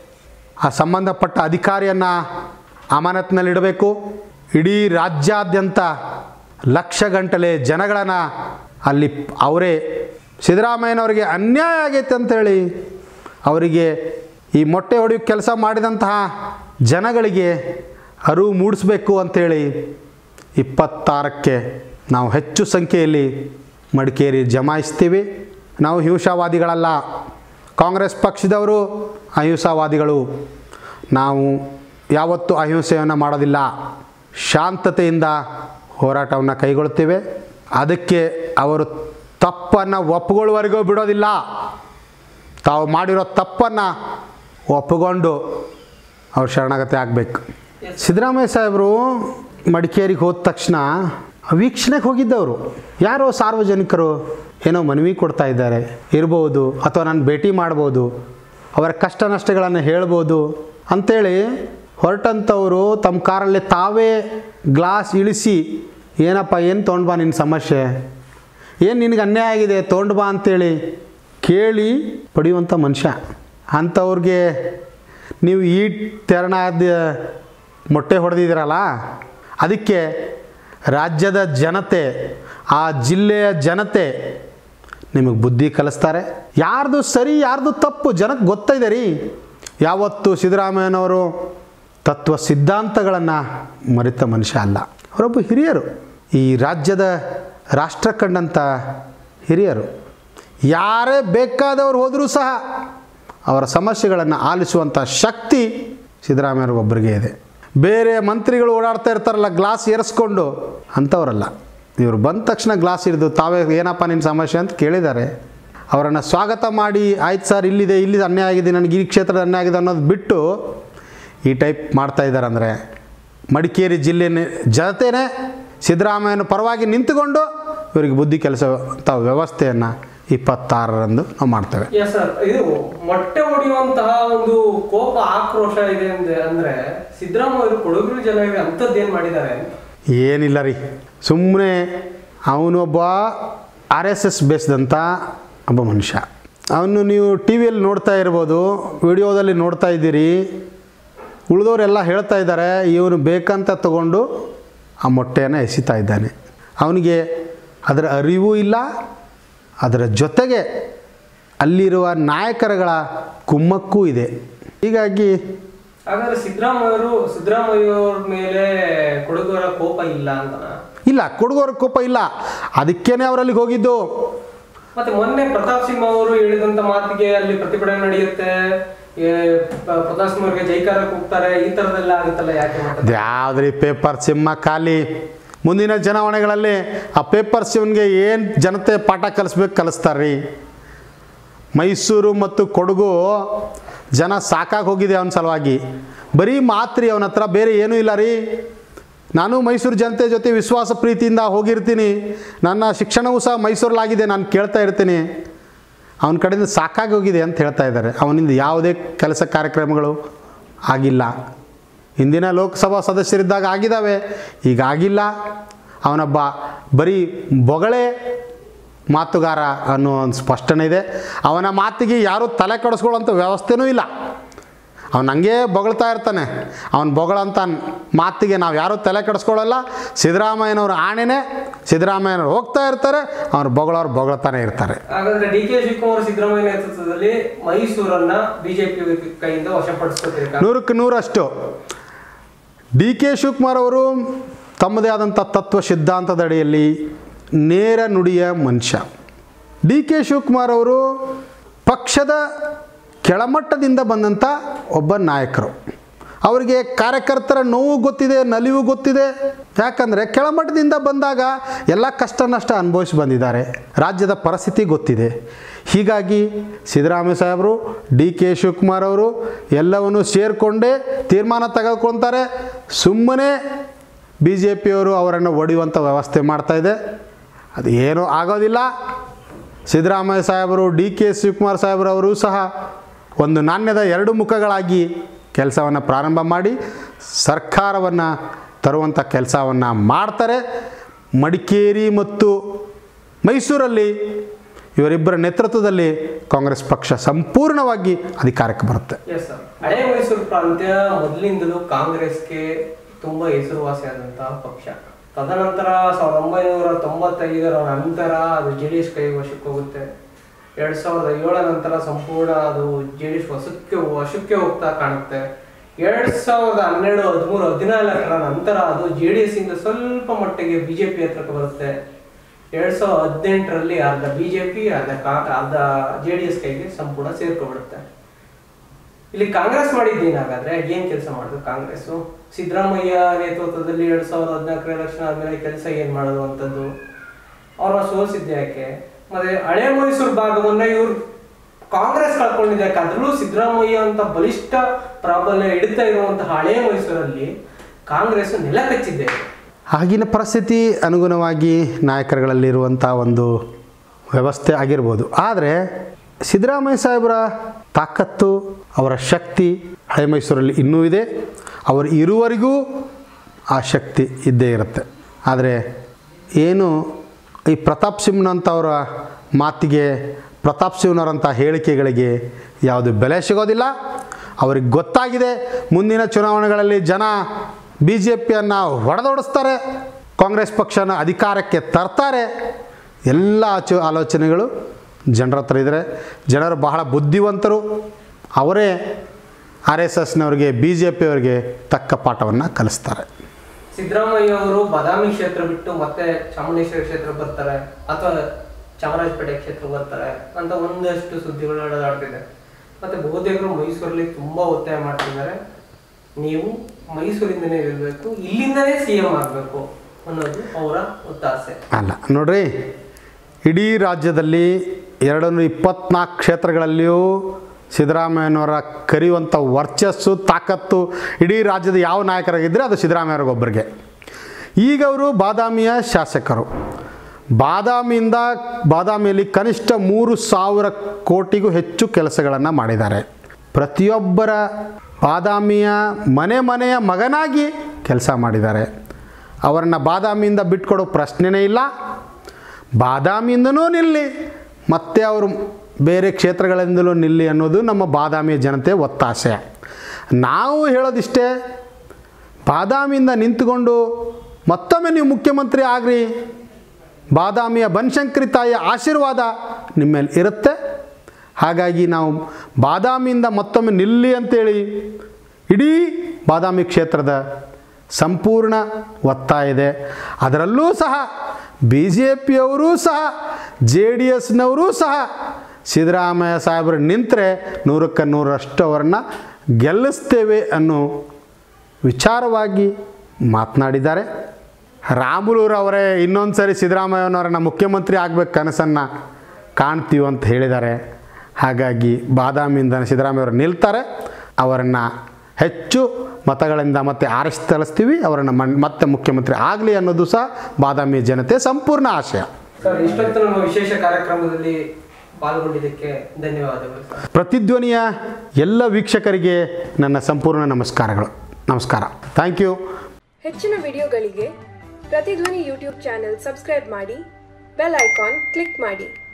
ಆ ಸಂಬಂಧಪಟ್ಟ ಅಧಿಕಾರಿಯನ್ನು ಅಮಾನತ್ನಲ್ಲಿಡಬೇಕು ಇಡೀ ರಾಜ್ಯಾದ್ಯಂತ ಲಕ್ಷ ಗಂಟಲೆ ಜನಗಳನ್ನು ಅಲ್ಲಿ ಅವರೇ ಸಿದ್ದರಾಮಯ್ಯನವರಿಗೆ ಅನ್ಯಾಯ ಆಗೈತೆ ಅಂತೇಳಿ ಅವರಿಗೆ ಈ ಮೊಟ್ಟೆ ಹೊಡೆಯೋ ಕೆಲಸ ಮಾಡಿದಂತಹ ಜನಗಳಿಗೆ ಅರಿವು ಮೂಡಿಸ್ಬೇಕು ಅಂಥೇಳಿ ಇಪ್ಪತ್ತಾರಕ್ಕೆ ನಾವು ಹೆಚ್ಚು ಸಂಖ್ಯೆಯಲ್ಲಿ ಮಡಿಕೇರಿ ಜಮಾಯಿಸ್ತೀವಿ ನಾವು ಹಿಂಸಾವಾದಿಗಳಲ್ಲ ಕಾಂಗ್ರೆಸ್ ಪಕ್ಷದವರು ಅಹಿಂಸಾವಾದಿಗಳು ನಾವು ಯಾವತ್ತೂ ಅಹಿಂಸೆಯನ್ನು ಮಾಡೋದಿಲ್ಲ ಶಾಂತತೆಯಿಂದ ಹೋರಾಟವನ್ನು ಕೈಗೊಳ್ತೇವೆ ಅದಕ್ಕೆ ಅವರು ತಪ್ಪನ್ನು ಒಪ್ಪಿಕೊಳ್ಳುವವರೆಗೂ ಬಿಡೋದಿಲ್ಲ ತಾವು ಮಾಡಿರೋ ತಪ್ಪನ್ನು ಒಪ್ಪಿಕೊಂಡು ಅವ್ರು ಶರಣಾಗತಿ ಆಗಬೇಕು ಸಿದ್ದರಾಮಯ್ಯ ಸಾಹೇಬರು ಮಡಿಕೇರಿಗೆ ಹೋದ ತಕ್ಷಣ ವೀಕ್ಷಣೆಗೆ ಹೋಗಿದ್ದವರು ಯಾರೋ ಸಾರ್ವಜನಿಕರು ಏನೋ ಮನವಿ ಕೊಡ್ತಾ ಇದ್ದಾರೆ ಇರ್ಬೋದು ಅಥವಾ ನಾನು ಭೇಟಿ ಮಾಡ್ಬೋದು ಅವರ ಕಷ್ಟ ನಷ್ಟಗಳನ್ನು ಹೇಳ್ಬೋದು ಅಂಥೇಳಿ ಹೊರಟಂಥವರು ತಮ್ಮ ಕಾರಲ್ಲಿ ತಾವೇ ಗ್ಲಾಸ್ ಇಳಿಸಿ ಏನಪ್ಪ ಏನು ತೊಗೊಂಡು ಬಾ ನಿನ್ನ ಸಮಸ್ಯೆ ಏನು ನಿನಗೆ ಅನ್ಯಾಯ ಆಗಿದೆ ತೊಗೊಂಡು ಬಾ ಅಂತೇಳಿ ಕೇಳಿ ಪಡೆಯುವಂಥ ಮನುಷ್ಯ ಅಂಥವ್ರಿಗೆ ನೀವು ಈ ತೆರನಾದ ಮೊಟ್ಟೆ ಹೊಡೆದಿದ್ದೀರಲ್ಲ ಅದಕ್ಕೆ ರಾಜ್ಯದ ಜನತೆ ಆ ಜಿಲ್ಲೆಯ ಜನತೆ ನಿಮಗೆ ಬುದ್ಧಿ ಕಲಿಸ್ತಾರೆ ಯಾರ್ದು ಸರಿ ಯಾರ್ದು ತಪ್ಪು ಜನಕ್ಕೆ ಗೊತ್ತಿದೆ ರೀ ಯಾವತ್ತು ಸಿದ್ದರಾಮಯ್ಯನವರು ತತ್ವ ಸಿದ್ಧಾಂತಗಳನ್ನು ಮರೆತ ಮನುಷ್ಯ ಅಲ್ಲ ಅವರೊಬ್ಬ ಹಿರಿಯರು ಈ ರಾಜ್ಯದ ರಾಷ್ಟ್ರ ಕಂಡಂಥ ಹಿರಿಯರು ಯಾರೇ ಬೇಕಾದವರು ಹೋದರೂ ಸಹ ಅವರ ಸಮಸ್ಯೆಗಳನ್ನು ಆಲಿಸುವಂಥ ಶಕ್ತಿ ಸಿದ್ದರಾಮಯ್ಯವ್ರಿಗೊಬ್ಬರಿಗೆ ಇದೆ ಬೇರೆ ಮಂತ್ರಿಗಳು ಓಡಾಡ್ತಾ ಇರ್ತಾರಲ್ಲ ಗ್ಲಾಸ್ ಏರಿಸ್ಕೊಂಡು ಅಂಥವರಲ್ಲ ಇವರು ಬಂದ ತಕ್ಷಣ ಗ್ಲಾಸ್ ಹಿಡಿದು ತಾವೇ ಏನಪ್ಪ ನಿನ್ನ ಸಮಸ್ಯೆ ಅಂತ ಕೇಳಿದ್ದಾರೆ ಅವರನ್ನು ಸ್ವಾಗತ ಮಾಡಿ ಆಯ್ತು ಸರ್ ಇಲ್ಲಿದೆ ಇಲ್ಲಿ ಅನ್ಯಾಯ ಆಗಿದೆ ನನಗೆ ಈ ಕ್ಷೇತ್ರದ ಅನ್ಯಾಯ ಆಗಿದೆ ಅನ್ನೋದು ಬಿಟ್ಟು ಈ ಟೈಪ್ ಮಾಡ್ತಾ ಇದ್ದಾರೆ ಅಂದರೆ ಮಡಿಕೇರಿ ಜಿಲ್ಲೆ ಜನತೆನೇ ಸಿದ್ದರಾಮಯ್ಯನ ಪರವಾಗಿ ನಿಂತುಕೊಂಡು ಇವರಿಗೆ ಬುದ್ಧಿ ಕೆಲಸ ವ್ಯವಸ್ಥೆಯನ್ನು ಇಪ್ಪತ್ತಾರರಂದು ನಾವು ಮಾಡ್ತೇವೆ ಎಸ್ ಸರ್ ಇದು ಮೊಟ್ಟೆ ಹೊಡೆಯುವಂತಹ ಒಂದು ಕೋಪ ಆಕ್ರೋಶ ಇದೆ ಅಂದೆ ಅಂದ್ರೆ ಸಿದ್ದರಾಮಯ್ಯ ಕೊಡಗು ಜನರಿಗೆ ಅಂಥದ್ದೇನ್ ಮಾಡಿದ್ದಾರೆ ಅಂತ ಏನಿಲ್ಲ ರೀ ಸುಮ್ಮನೆ ಅವನೊಬ್ಬ ಆರ್ ಎಸ್ ಎಸ್ ಬೇಸ್ದಂಥ ಒಬ್ಬ ಮನುಷ್ಯ ಅವನು ನೀವು ಟಿ ವಿಯಲ್ಲಿ ನೋಡ್ತಾ ಇರ್ಬೋದು ವಿಡಿಯೋದಲ್ಲಿ ನೋಡ್ತಾ ಇದ್ದೀರಿ ಉಳಿದವರೆಲ್ಲ ಹೇಳ್ತಾ ಇದ್ದಾರೆ ಇವನು ಬೇಕಂತ ತಗೊಂಡು ಆ ಮೊಟ್ಟೆಯನ್ನು ಎಸಿತಾ ಇದ್ದಾನೆ ಅವನಿಗೆ ಅದರ ಅರಿವು ಇಲ್ಲ ಅದರ ಜೊತೆಗೆ ಅಲ್ಲಿರುವ ನಾಯಕರುಗಳ ಕುಮ್ಮಕ್ಕೂ ಇದೆ ಹೀಗಾಗಿ ಹಾಗಾದ್ರೆ ಸಿದ್ದರಾಮಯ್ಯರು ಸಿದ್ದರಾಮಯ್ಯವ್ರ ಮೇಲೆ ಕೊಡಗುವರ ಕೋಪ ಇಲ್ಲ ಅಂತನಾ ಇಲ್ಲ ಕೊಡುಗೋರ ಕೋಪ ಇಲ್ಲ ಅದಕ್ಕೇನೆ ಅವರಲ್ಲಿಗೆ ಹೋಗಿದ್ದು ಮತ್ತೆ ಮೊನ್ನೆ ಪ್ರತಾಪ್ ಸಿಂಹ ಅವರು ಹೇಳಿದಂತ ಮಾತಿಗೆ ಅಲ್ಲಿ ಪ್ರತಿಭಟನೆ ನಡೆಯುತ್ತೆ ಏ, ಪ- ಪ್ರತಾಪ್ ಸಿಂಹ ಅವರಿಗೆ ಜೈಕಾರ ಕೂಗ್ತಾರೆ ಈ ತರದೆಲ್ಲ ಆಗುತ್ತಲ್ಲ ಯಾಕೆ ಮತ್ತೆ ಯಾವುದ್ರಿ ಪೇಪರ್ ಸಿಂಹ ಖಾಲಿ ಮುಂದಿನ ಚುನಾವಣೆಗಳಲ್ಲಿ ಆ ಪೇಪರ್ ಸಿಮ್ಗೆ ಏನು ಜನತೆ ಪಾಠ ಕಲಿಸ್ಬೇಕು ಕಲಿಸ್ತಾರೆ ಮೈಸೂರು ಮತ್ತು ಕೊಡಗು ಜನ ಸಾಕಾಗಿ ಹೋಗಿದೆ ಅವನ ಸಲುವಾಗಿ ಬರೀ ಮಾತ್ರಿ ಅವನ ಹತ್ರ ಬೇರೆ ಏನೂ ಇಲ್ಲ ರೀ ನಾನು ಮೈಸೂರು ಜನತೆ ಜೊತೆ ವಿಶ್ವಾಸ ಪ್ರೀತಿಯಿಂದ ಹೋಗಿರ್ತೀನಿ ನನ್ನ ಶಿಕ್ಷಣವೂ ಸಹ ಮೈಸೂರಲ್ಲಾಗಿದೆ ನಾನು ಕೇಳ್ತಾ ಇರ್ತೀನಿ ಅವನ ಕಡೆಯಿಂದ ಸಾಕಾಗಿ ಹೋಗಿದೆ ಅಂತ ಹೇಳ್ತಾ ಇದ್ದಾರೆ ಅವನಿಂದ ಯಾವುದೇ ಕೆಲಸ ಕಾರ್ಯಕ್ರಮಗಳು ಆಗಿಲ್ಲ ಹಿಂದಿನ ಲೋಕಸಭಾ ಸದಸ್ಯರಿದ್ದಾಗ ಆಗಿದ್ದಾವೆ ಈಗ ಆಗಿಲ್ಲ ಅವನೊಬ್ಬ ಬರೀ ಬೊಗಳೆ ಮಾತುಗಾರ ಅನ್ನೋ ಒಂದು ಸ್ಪಷ್ಟನೆ ಇದೆ ಅವನ ಮಾತಿಗೆ ಯಾರೂ ತಲೆ ಕೆಡಿಸ್ಕೊಳ್ಳೋಂಥ ವ್ಯವಸ್ಥೆನೂ ಇಲ್ಲ ಅವನು ಹಂಗೆ ಬೊಗಳ್ತಾ ಇರ್ತಾನೆ ಅವನು ಬೊಗಳಂತ ಮಾತಿಗೆ ನಾವು ಯಾರೂ ತಲೆ ಕೆಡಿಸ್ಕೊಳ್ಳಲ್ಲ ಸಿದ್ದರಾಮಯ್ಯನವ್ರ ಆಣೆನೇ ಸಿದ್ದರಾಮಯ್ಯನವ್ರು ಹೋಗ್ತಾ ಇರ್ತಾರೆ ಅವ್ರು ಬೊಗಳವ್ರು ಬೊಗಳ್ತಾನೆ ಇರ್ತಾರೆ ಹಾಗಾದ್ರೆ ಡಿ ಕೆ ಶಿವಕುಮಾರ್ ಸಿದ್ದರಾಮಯ್ಯ ನೇತೃತ್ವದಲ್ಲಿ ಮೈಸೂರನ್ನ ಬಿಜೆಪಿ ಕೈಯಿಂದ ವಶಪಡಿಸ್ಕೋತಿರ್ತಾರೆ ನೂರಕ್ಕೆ ನೂರಷ್ಟು ಡಿ ಕೆ ಶಿವಕುಮಾರ್ ಅವರು ತಮ್ಮದೇ ಆದಂಥ ತತ್ವ ಸಿದ್ಧಾಂತದ ಅಡಿಯಲ್ಲಿ ನೇರ ನುಡಿಯ ಮನುಷ್ಯ ಡಿ ಕೆ ಶಿವಕುಮಾರ್ ಅವರು ಪಕ್ಷದ ಕೆಳಮಟ್ಟದಿಂದ ಬಂದಂಥ ಒಬ್ಬ ನಾಯಕರು ಅವರಿಗೆ ಕಾರ್ಯಕರ್ತರ ನೋವು ಗೊತ್ತಿದೆ ನಲಿವು ಗೊತ್ತಿದೆ ಯಾಕಂದರೆ ಕೆಳಮಟ್ಟದಿಂದ ಬಂದಾಗ ಎಲ್ಲ ಕಷ್ಟ ನಷ್ಟ ಅನುಭವಿಸಿ ಬಂದಿದ್ದಾರೆ ರಾಜ್ಯದ ಪರಿಸ್ಥಿತಿ ಗೊತ್ತಿದೆ ಹೀಗಾಗಿ ಸಿದ್ದರಾಮಯ್ಯ ಸಾಹೇಬರು ಡಿ ಕೆ ಶಿವಕುಮಾರ್ ಅವರು ಎಲ್ಲವನ್ನು ಸೇರಿಕೊಂಡೇ ತೀರ್ಮಾನ ತೆಗೆದುಕೊಳ್ತಾರೆ ಸುಮ್ಮನೆ ಬಿ ಜೆ ಪಿಯವರು ಅವರನ್ನು ಒಡೆಯುವಂಥ ವ್ಯವಸ್ಥೆ ಮಾಡ್ತಾಯಿದೆ ಅದು ಏನೂ ಆಗೋದಿಲ್ಲ ಸಿದ್ದರಾಮಯ್ಯ ಸಾಹೇಬರು ಡಿ ಕೆ ಶಿವಕುಮಾರ್ ಸಾಹೇಬ್ರವರು ಸಹ ಒಂದು ನಾಣ್ಯದ ಎರಡು ಮುಖಗಳಾಗಿ ಕೆಲಸವನ್ನು ಪ್ರಾರಂಭ ಮಾಡಿ ಸರ್ಕಾರವನ್ನು ತರುವಂಥ ಕೆಲಸವನ್ನು ಮಾಡ್ತಾರೆ ಮಡಿಕೇರಿ ಮತ್ತು ಮೈಸೂರಲ್ಲಿ ಇವರಿಬ್ಬರ ನೇತೃತ್ವದಲ್ಲಿ ಕಾಂಗ್ರೆಸ್ ಪಕ್ಷ ಸಂಪೂರ್ಣವಾಗಿ ಅಧಿಕಾರಕ್ಕೆ ಬರುತ್ತೆ ಎಸ್ ಸರ್ ಹಳೆ ಮೈಸೂರು ಪ್ರಾಂತ್ಯ ಮೊದಲಿಂದಲೂ ಕಾಂಗ್ರೆಸ್ಗೆ ತುಂಬಾ ಹೆಸರುವಾಸಿಯಾದಂತಹ ಪಕ್ಷ ತದನಂತರ ಸಾವಿರದ ಒಂಬೈನೂರ ತೊಂಬತ್ತೈದರ ನಂತರ ಅದು ಜೆ ಡಿ ಎಸ್ ಕೈ ವಶಕ್ಕೆ ಹೋಗುತ್ತೆ ಎರಡ್ ಸಾವಿರದ ಏಳರ ನಂತರ ಸಂಪೂರ್ಣ ಅದು ಜೆ ಡಿ ಎಸ್ ವಶಕ್ಕೆ ವಶಕ್ಕೆ ಹೋಗ್ತಾ ಕಾಣುತ್ತೆ ಎರಡ್ ಸಾವಿರದ ಹನ್ನೆರಡು ಹದಿಮೂರು ಹದಿನಾಲ್ಕರ ನಂತರ ಅದು ಜೆ ಡಿ ಎಸ್ ಇಂದ ಸ್ವಲ್ಪ ಮಟ್ಟಿಗೆ ಬಿಜೆಪಿ ಹತ್ರಕ್ಕೆ ಬರುತ್ತೆ ಎರಡ್ ಸಾವಿರದ ಹದಿನೆಂಟರಲ್ಲಿ ಅರ್ಧ ಬಿಜೆಪಿ ಅರ್ಧ ಕಾ- ಅರ್ಧ ಜೆ ಡಿ ಎಸ್ ಕೈಗೆ ಸಂಪೂರ್ಣ ಸೇರ್ಕೊಬಿಡುತ್ತೆ ಇಲ್ಲಿ ಕಾಂಗ್ರೆಸ್ ಮಾಡಿದ್ದೇನಾಗಾದ್ರೆ ಏನ್ ಕೆಲಸ ಮಾಡಿದ್ರು ಕಾಂಗ್ರೆಸ್ ಸಿದ್ದರಾಮಯ್ಯ ನೇತೃತ್ವದಲ್ಲಿ ಎರಡ್ ಸಾವಿರದ ಹದಿನಾಲ್ಕರ ಎಲೆಕ್ಷನ್ ಆದ್ಮೇಲೆ ಕೆಲಸ ಏನ್ ಮಾಡೋದು ಅಂತದ್ದು ಅವ್ರ ಸೋಲ್ಸಿದ್ದೆ ಯಾಕೆ ಮತ್ತೆ ಹಳೆ ಮೈಸೂರು ಭಾಗವನ್ನ ಇವ್ರು ಕಾಂಗ್ರೆಸ್ ಕಳ್ಕೊಂಡಿದೆ ಯಾಕೆ ಅದ್ರಲ್ಲೂ ಸಿದ್ದರಾಮಯ್ಯ ಅಂತ ಬಲಿಷ್ಠ ಪ್ರಾಬಲ್ಯ ಹಿಡಿತಾ ಇರುವಂತಹ ಹಳೆ ಮೈಸೂರಲ್ಲಿ ಕಾಂಗ್ರೆಸ್ ನೆಲ ಕಚ್ಚಿದೆ ಆಗಿನ ಪರಿಸ್ಥಿತಿ ಅನುಗುಣವಾಗಿ ನಾಯಕರುಗಳಲ್ಲಿರುವಂಥ ಒಂದು ವ್ಯವಸ್ಥೆ ಆಗಿರ್ಬೋದು ಆದರೆ ಸಿದ್ದರಾಮಯ್ಯ ಸಾಹೇಬರ ತಾಕತ್ತು ಅವರ ಶಕ್ತಿ ಹಳೆ ಮೈಸೂರಲ್ಲಿ ಇನ್ನೂ ಇದೆ ಅವರು ಇರುವವರೆಗೂ ಆ ಶಕ್ತಿ ಇದ್ದೇ ಇರುತ್ತೆ ಆದರೆ ಏನು ಈ ಪ್ರತಾಪ್ ಸಿಂಹನಂಥವರ ಮಾತಿಗೆ ಪ್ರತಾಪ್ ಸಿಂಹನವರಂಥ ಹೇಳಿಕೆಗಳಿಗೆ ಯಾವುದು ಬೆಲೆ ಸಿಗೋದಿಲ್ಲ ಅವ್ರಿಗೆ ಗೊತ್ತಾಗಿದೆ ಮುಂದಿನ ಚುನಾವಣೆಗಳಲ್ಲಿ ಜನ ಬಿ ಜೆ ಪಿಯನ್ನು ಹೊಡೆದೋಡಿಸ್ತಾರೆ ಕಾಂಗ್ರೆಸ್ ಪಕ್ಷನ ಅಧಿಕಾರಕ್ಕೆ ತರ್ತಾರೆ ಎಲ್ಲ ಆಚು ಆಲೋಚನೆಗಳು ಜನರ ಹತ್ರ ಇದ್ದಾರೆ ಜನರು ಬಹಳ ಬುದ್ಧಿವಂತರು ಅವರೇ ಆರ್ ಎಸ್ ಎಸ್ನವ್ರಿಗೆ ಬಿ ಜೆ ಪಿಯವರಿಗೆ ತಕ್ಕ ಪಾಠವನ್ನು ಕಲಿಸ್ತಾರೆ ಸಿದ್ದರಾಮಯ್ಯ ಅವರು ಬಾದಾಮಿ ಕ್ಷೇತ್ರ ಬಿಟ್ಟು ಮತ್ತೆ ಚಾಮುಂಡೇಶ್ವರಿ ಕ್ಷೇತ್ರ ಬರ್ತಾರೆ ಅಥವಾ ಚಾಮರಾಜಪೇಟೆ ಕ್ಷೇತ್ರ ಬರ್ತಾರೆ ಅಂತ ಒಂದಷ್ಟು ಸುದ್ದಿಗಳು ನಡೆದಾಡ್ತಿದೆ ಮತ್ತೆ ಬಹುತೇಕರು ಮೈಸೂರಲ್ಲಿ ತುಂಬಾ ಒತ್ತಾಯ ಮಾಡ್ತಿದ್ದಾರೆ ನೀವು ಮೈಸೂರಿಂದನೇ ಇರಬೇಕು ಇಲ್ಲಿಂದನೇ ಸಿ ಎಂ ಆಗಬೇಕು ಅನ್ನೋದು ಅವರ ಒತ್ತಾಸೆ ಅಲ್ಲ ನೋಡ್ರಿ ಇಡೀ ರಾಜ್ಯದಲ್ಲಿ ಎರಡುನೂರ ಇಪ್ಪತ್ನಾಲ್ಕು ಕ್ಷೇತ್ರಗಳಲ್ಲಿಯೂ ಸಿದ್ದರಾಮಯ್ಯನವರ ಕರೆಯುವಂಥ ವರ್ಚಸ್ಸು ತಾಕತ್ತು ಇಡೀ ರಾಜ್ಯದ ಯಾವ ನಾಯಕರಾಗಿದ್ದರೆ ಅದು ಸಿದ್ದರಾಮಯ್ಯವ್ರಿಗೊಬ್ಬರಿಗೆ ಈಗ ಅವರು ಬಾದಾಮಿಯ ಶಾಸಕರು ಬಾದಾಮಿಯಿಂದ ಬಾದಾಮಿಯಲ್ಲಿ ಕನಿಷ್ಠ ಮೂರು ಸಾವಿರ ಕೋಟಿಗೂ ಹೆಚ್ಚು ಕೆಲಸಗಳನ್ನು ಮಾಡಿದ್ದಾರೆ ಪ್ರತಿಯೊಬ್ಬರ ಬಾದಾಮಿಯ ಮನೆ ಮನೆಯ ಮಗನಾಗಿ ಕೆಲಸ ಮಾಡಿದ್ದಾರೆ ಅವರನ್ನು ಬಾದಾಮಿಯಿಂದ ಬಿಟ್ಕೊಡೋ ಪ್ರಶ್ನೆನೇ ಇಲ್ಲ ಬಾದಾಮಿಯಿಂದನೂ ನಿಲ್ಲಿ ಮತ್ತೆ ಅವರು ಬೇರೆ ಕ್ಷೇತ್ರಗಳಿಂದಲೂ ನಿಲ್ಲಿ ಅನ್ನೋದು ನಮ್ಮ ಬಾದಾಮಿಯ ಜನತೆ ಒತ್ತಾಸೆ ನಾವು ಹೇಳೋದಿಷ್ಟೇ ಬಾದಾಮಿಯಿಂದ ನಿಂತುಕೊಂಡು ಮತ್ತೊಮ್ಮೆ ನೀವು ಮುಖ್ಯಮಂತ್ರಿ ಆಗ್ರಿ ಬಾದಾಮಿಯ ಬನಶಂಕರಿ ತಾಯಿಯ ಆಶೀರ್ವಾದ ನಿಮ್ಮ ಮೇಲೆ ಇರುತ್ತೆ ಹಾಗಾಗಿ ನಾವು ಬಾದಾಮಿಯಿಂದ ಮತ್ತೊಮ್ಮೆ ನಿಲ್ಲಿ ಅಂತೇಳಿ ಇಡೀ ಬಾದಾಮಿ ಕ್ಷೇತ್ರದ ಸಂಪೂರ್ಣ ಒತ್ತಾಯ ಇದೆ ಅದರಲ್ಲೂ ಸಹ ಬಿ ಜೆ ಪಿಯವರೂ ಸಹ ಜೆ ಡಿ ಎಸ್ನವರೂ ಸಹ ಸಿದ್ದರಾಮಯ್ಯ ಸಾಹೇಬರು ನಿಂತರೆ ನೂರಕ್ಕೆ ನೂರಷ್ಟು ಅವರನ್ನು ಗೆಲ್ಲಿಸ್ತೇವೆ ಅನ್ನೋ ವಿಚಾರವಾಗಿ ಮಾತನಾಡಿದ್ದಾರೆ ರಾಮುಲೂರು ಅವರೇ ಇನ್ನೊಂದು ಸರಿ ಸಿದ್ದರಾಮಯ್ಯನವರನ್ನ ಮುಖ್ಯಮಂತ್ರಿ ಆಗಬೇಕು ಕನಸನ್ನು ಕಾಣ್ತೀವಿ ಅಂತ ಹೇಳಿದ್ದಾರೆ ಹಾಗಾಗಿ ಬಾದಾಮಿಯಿಂದ ಸಿದ್ದರಾಮಯ್ಯವರು ನಿಲ್ತಾರೆ ಅವರನ್ನು ಹೆಚ್ಚು ಮತಗಳಿಂದ ಮತ್ತೆ ಆರಿಸಿ ತಳಿಸ್ತೀವಿ ಅವರನ್ನು ಮನ್ ಮತ್ತೆ ಮುಖ್ಯಮಂತ್ರಿ ಆಗಲಿ ಅನ್ನೋದು ಸಹ ಬಾದಾಮಿ ಜನತೆ ಸಂಪೂರ್ಣ ಆಶಯ ಸರ್ ಇಷ್ಟೊತ್ತು ನಮ್ಮ ವಿಶೇಷ ಕಾರ್ಯಕ್ರಮದಲ್ಲಿ ಪಾಲ್ಗೊಂಡಿದ್ದಕ್ಕೆ ಧನ್ಯವಾದಗಳು ಸರ್ ಪ್ರತಿಧ್ವನಿಯ ಎಲ್ಲ ವೀಕ್ಷಕರಿಗೆ ನನ್ನ ಸಂಪೂರ್ಣ ನಮಸ್ಕಾರಗಳು ನಮಸ್ಕಾರ ಥ್ಯಾಂಕ್ ಯು ಹೆಚ್ಚಿನ ವಿಡಿಯೋಗಳಿಗೆ ಪ್ರತಿಧ್ವನಿ ಯೂಟ್ಯೂಬ್ ಚಾನೆಲ್ ಸಬ್ಸ್ಕ್ರೈಬ್ ಮಾಡಿ ಬೆಲ್ ಐಕಾನ್ ಕ್ಲಿಕ್ ಮಾಡಿ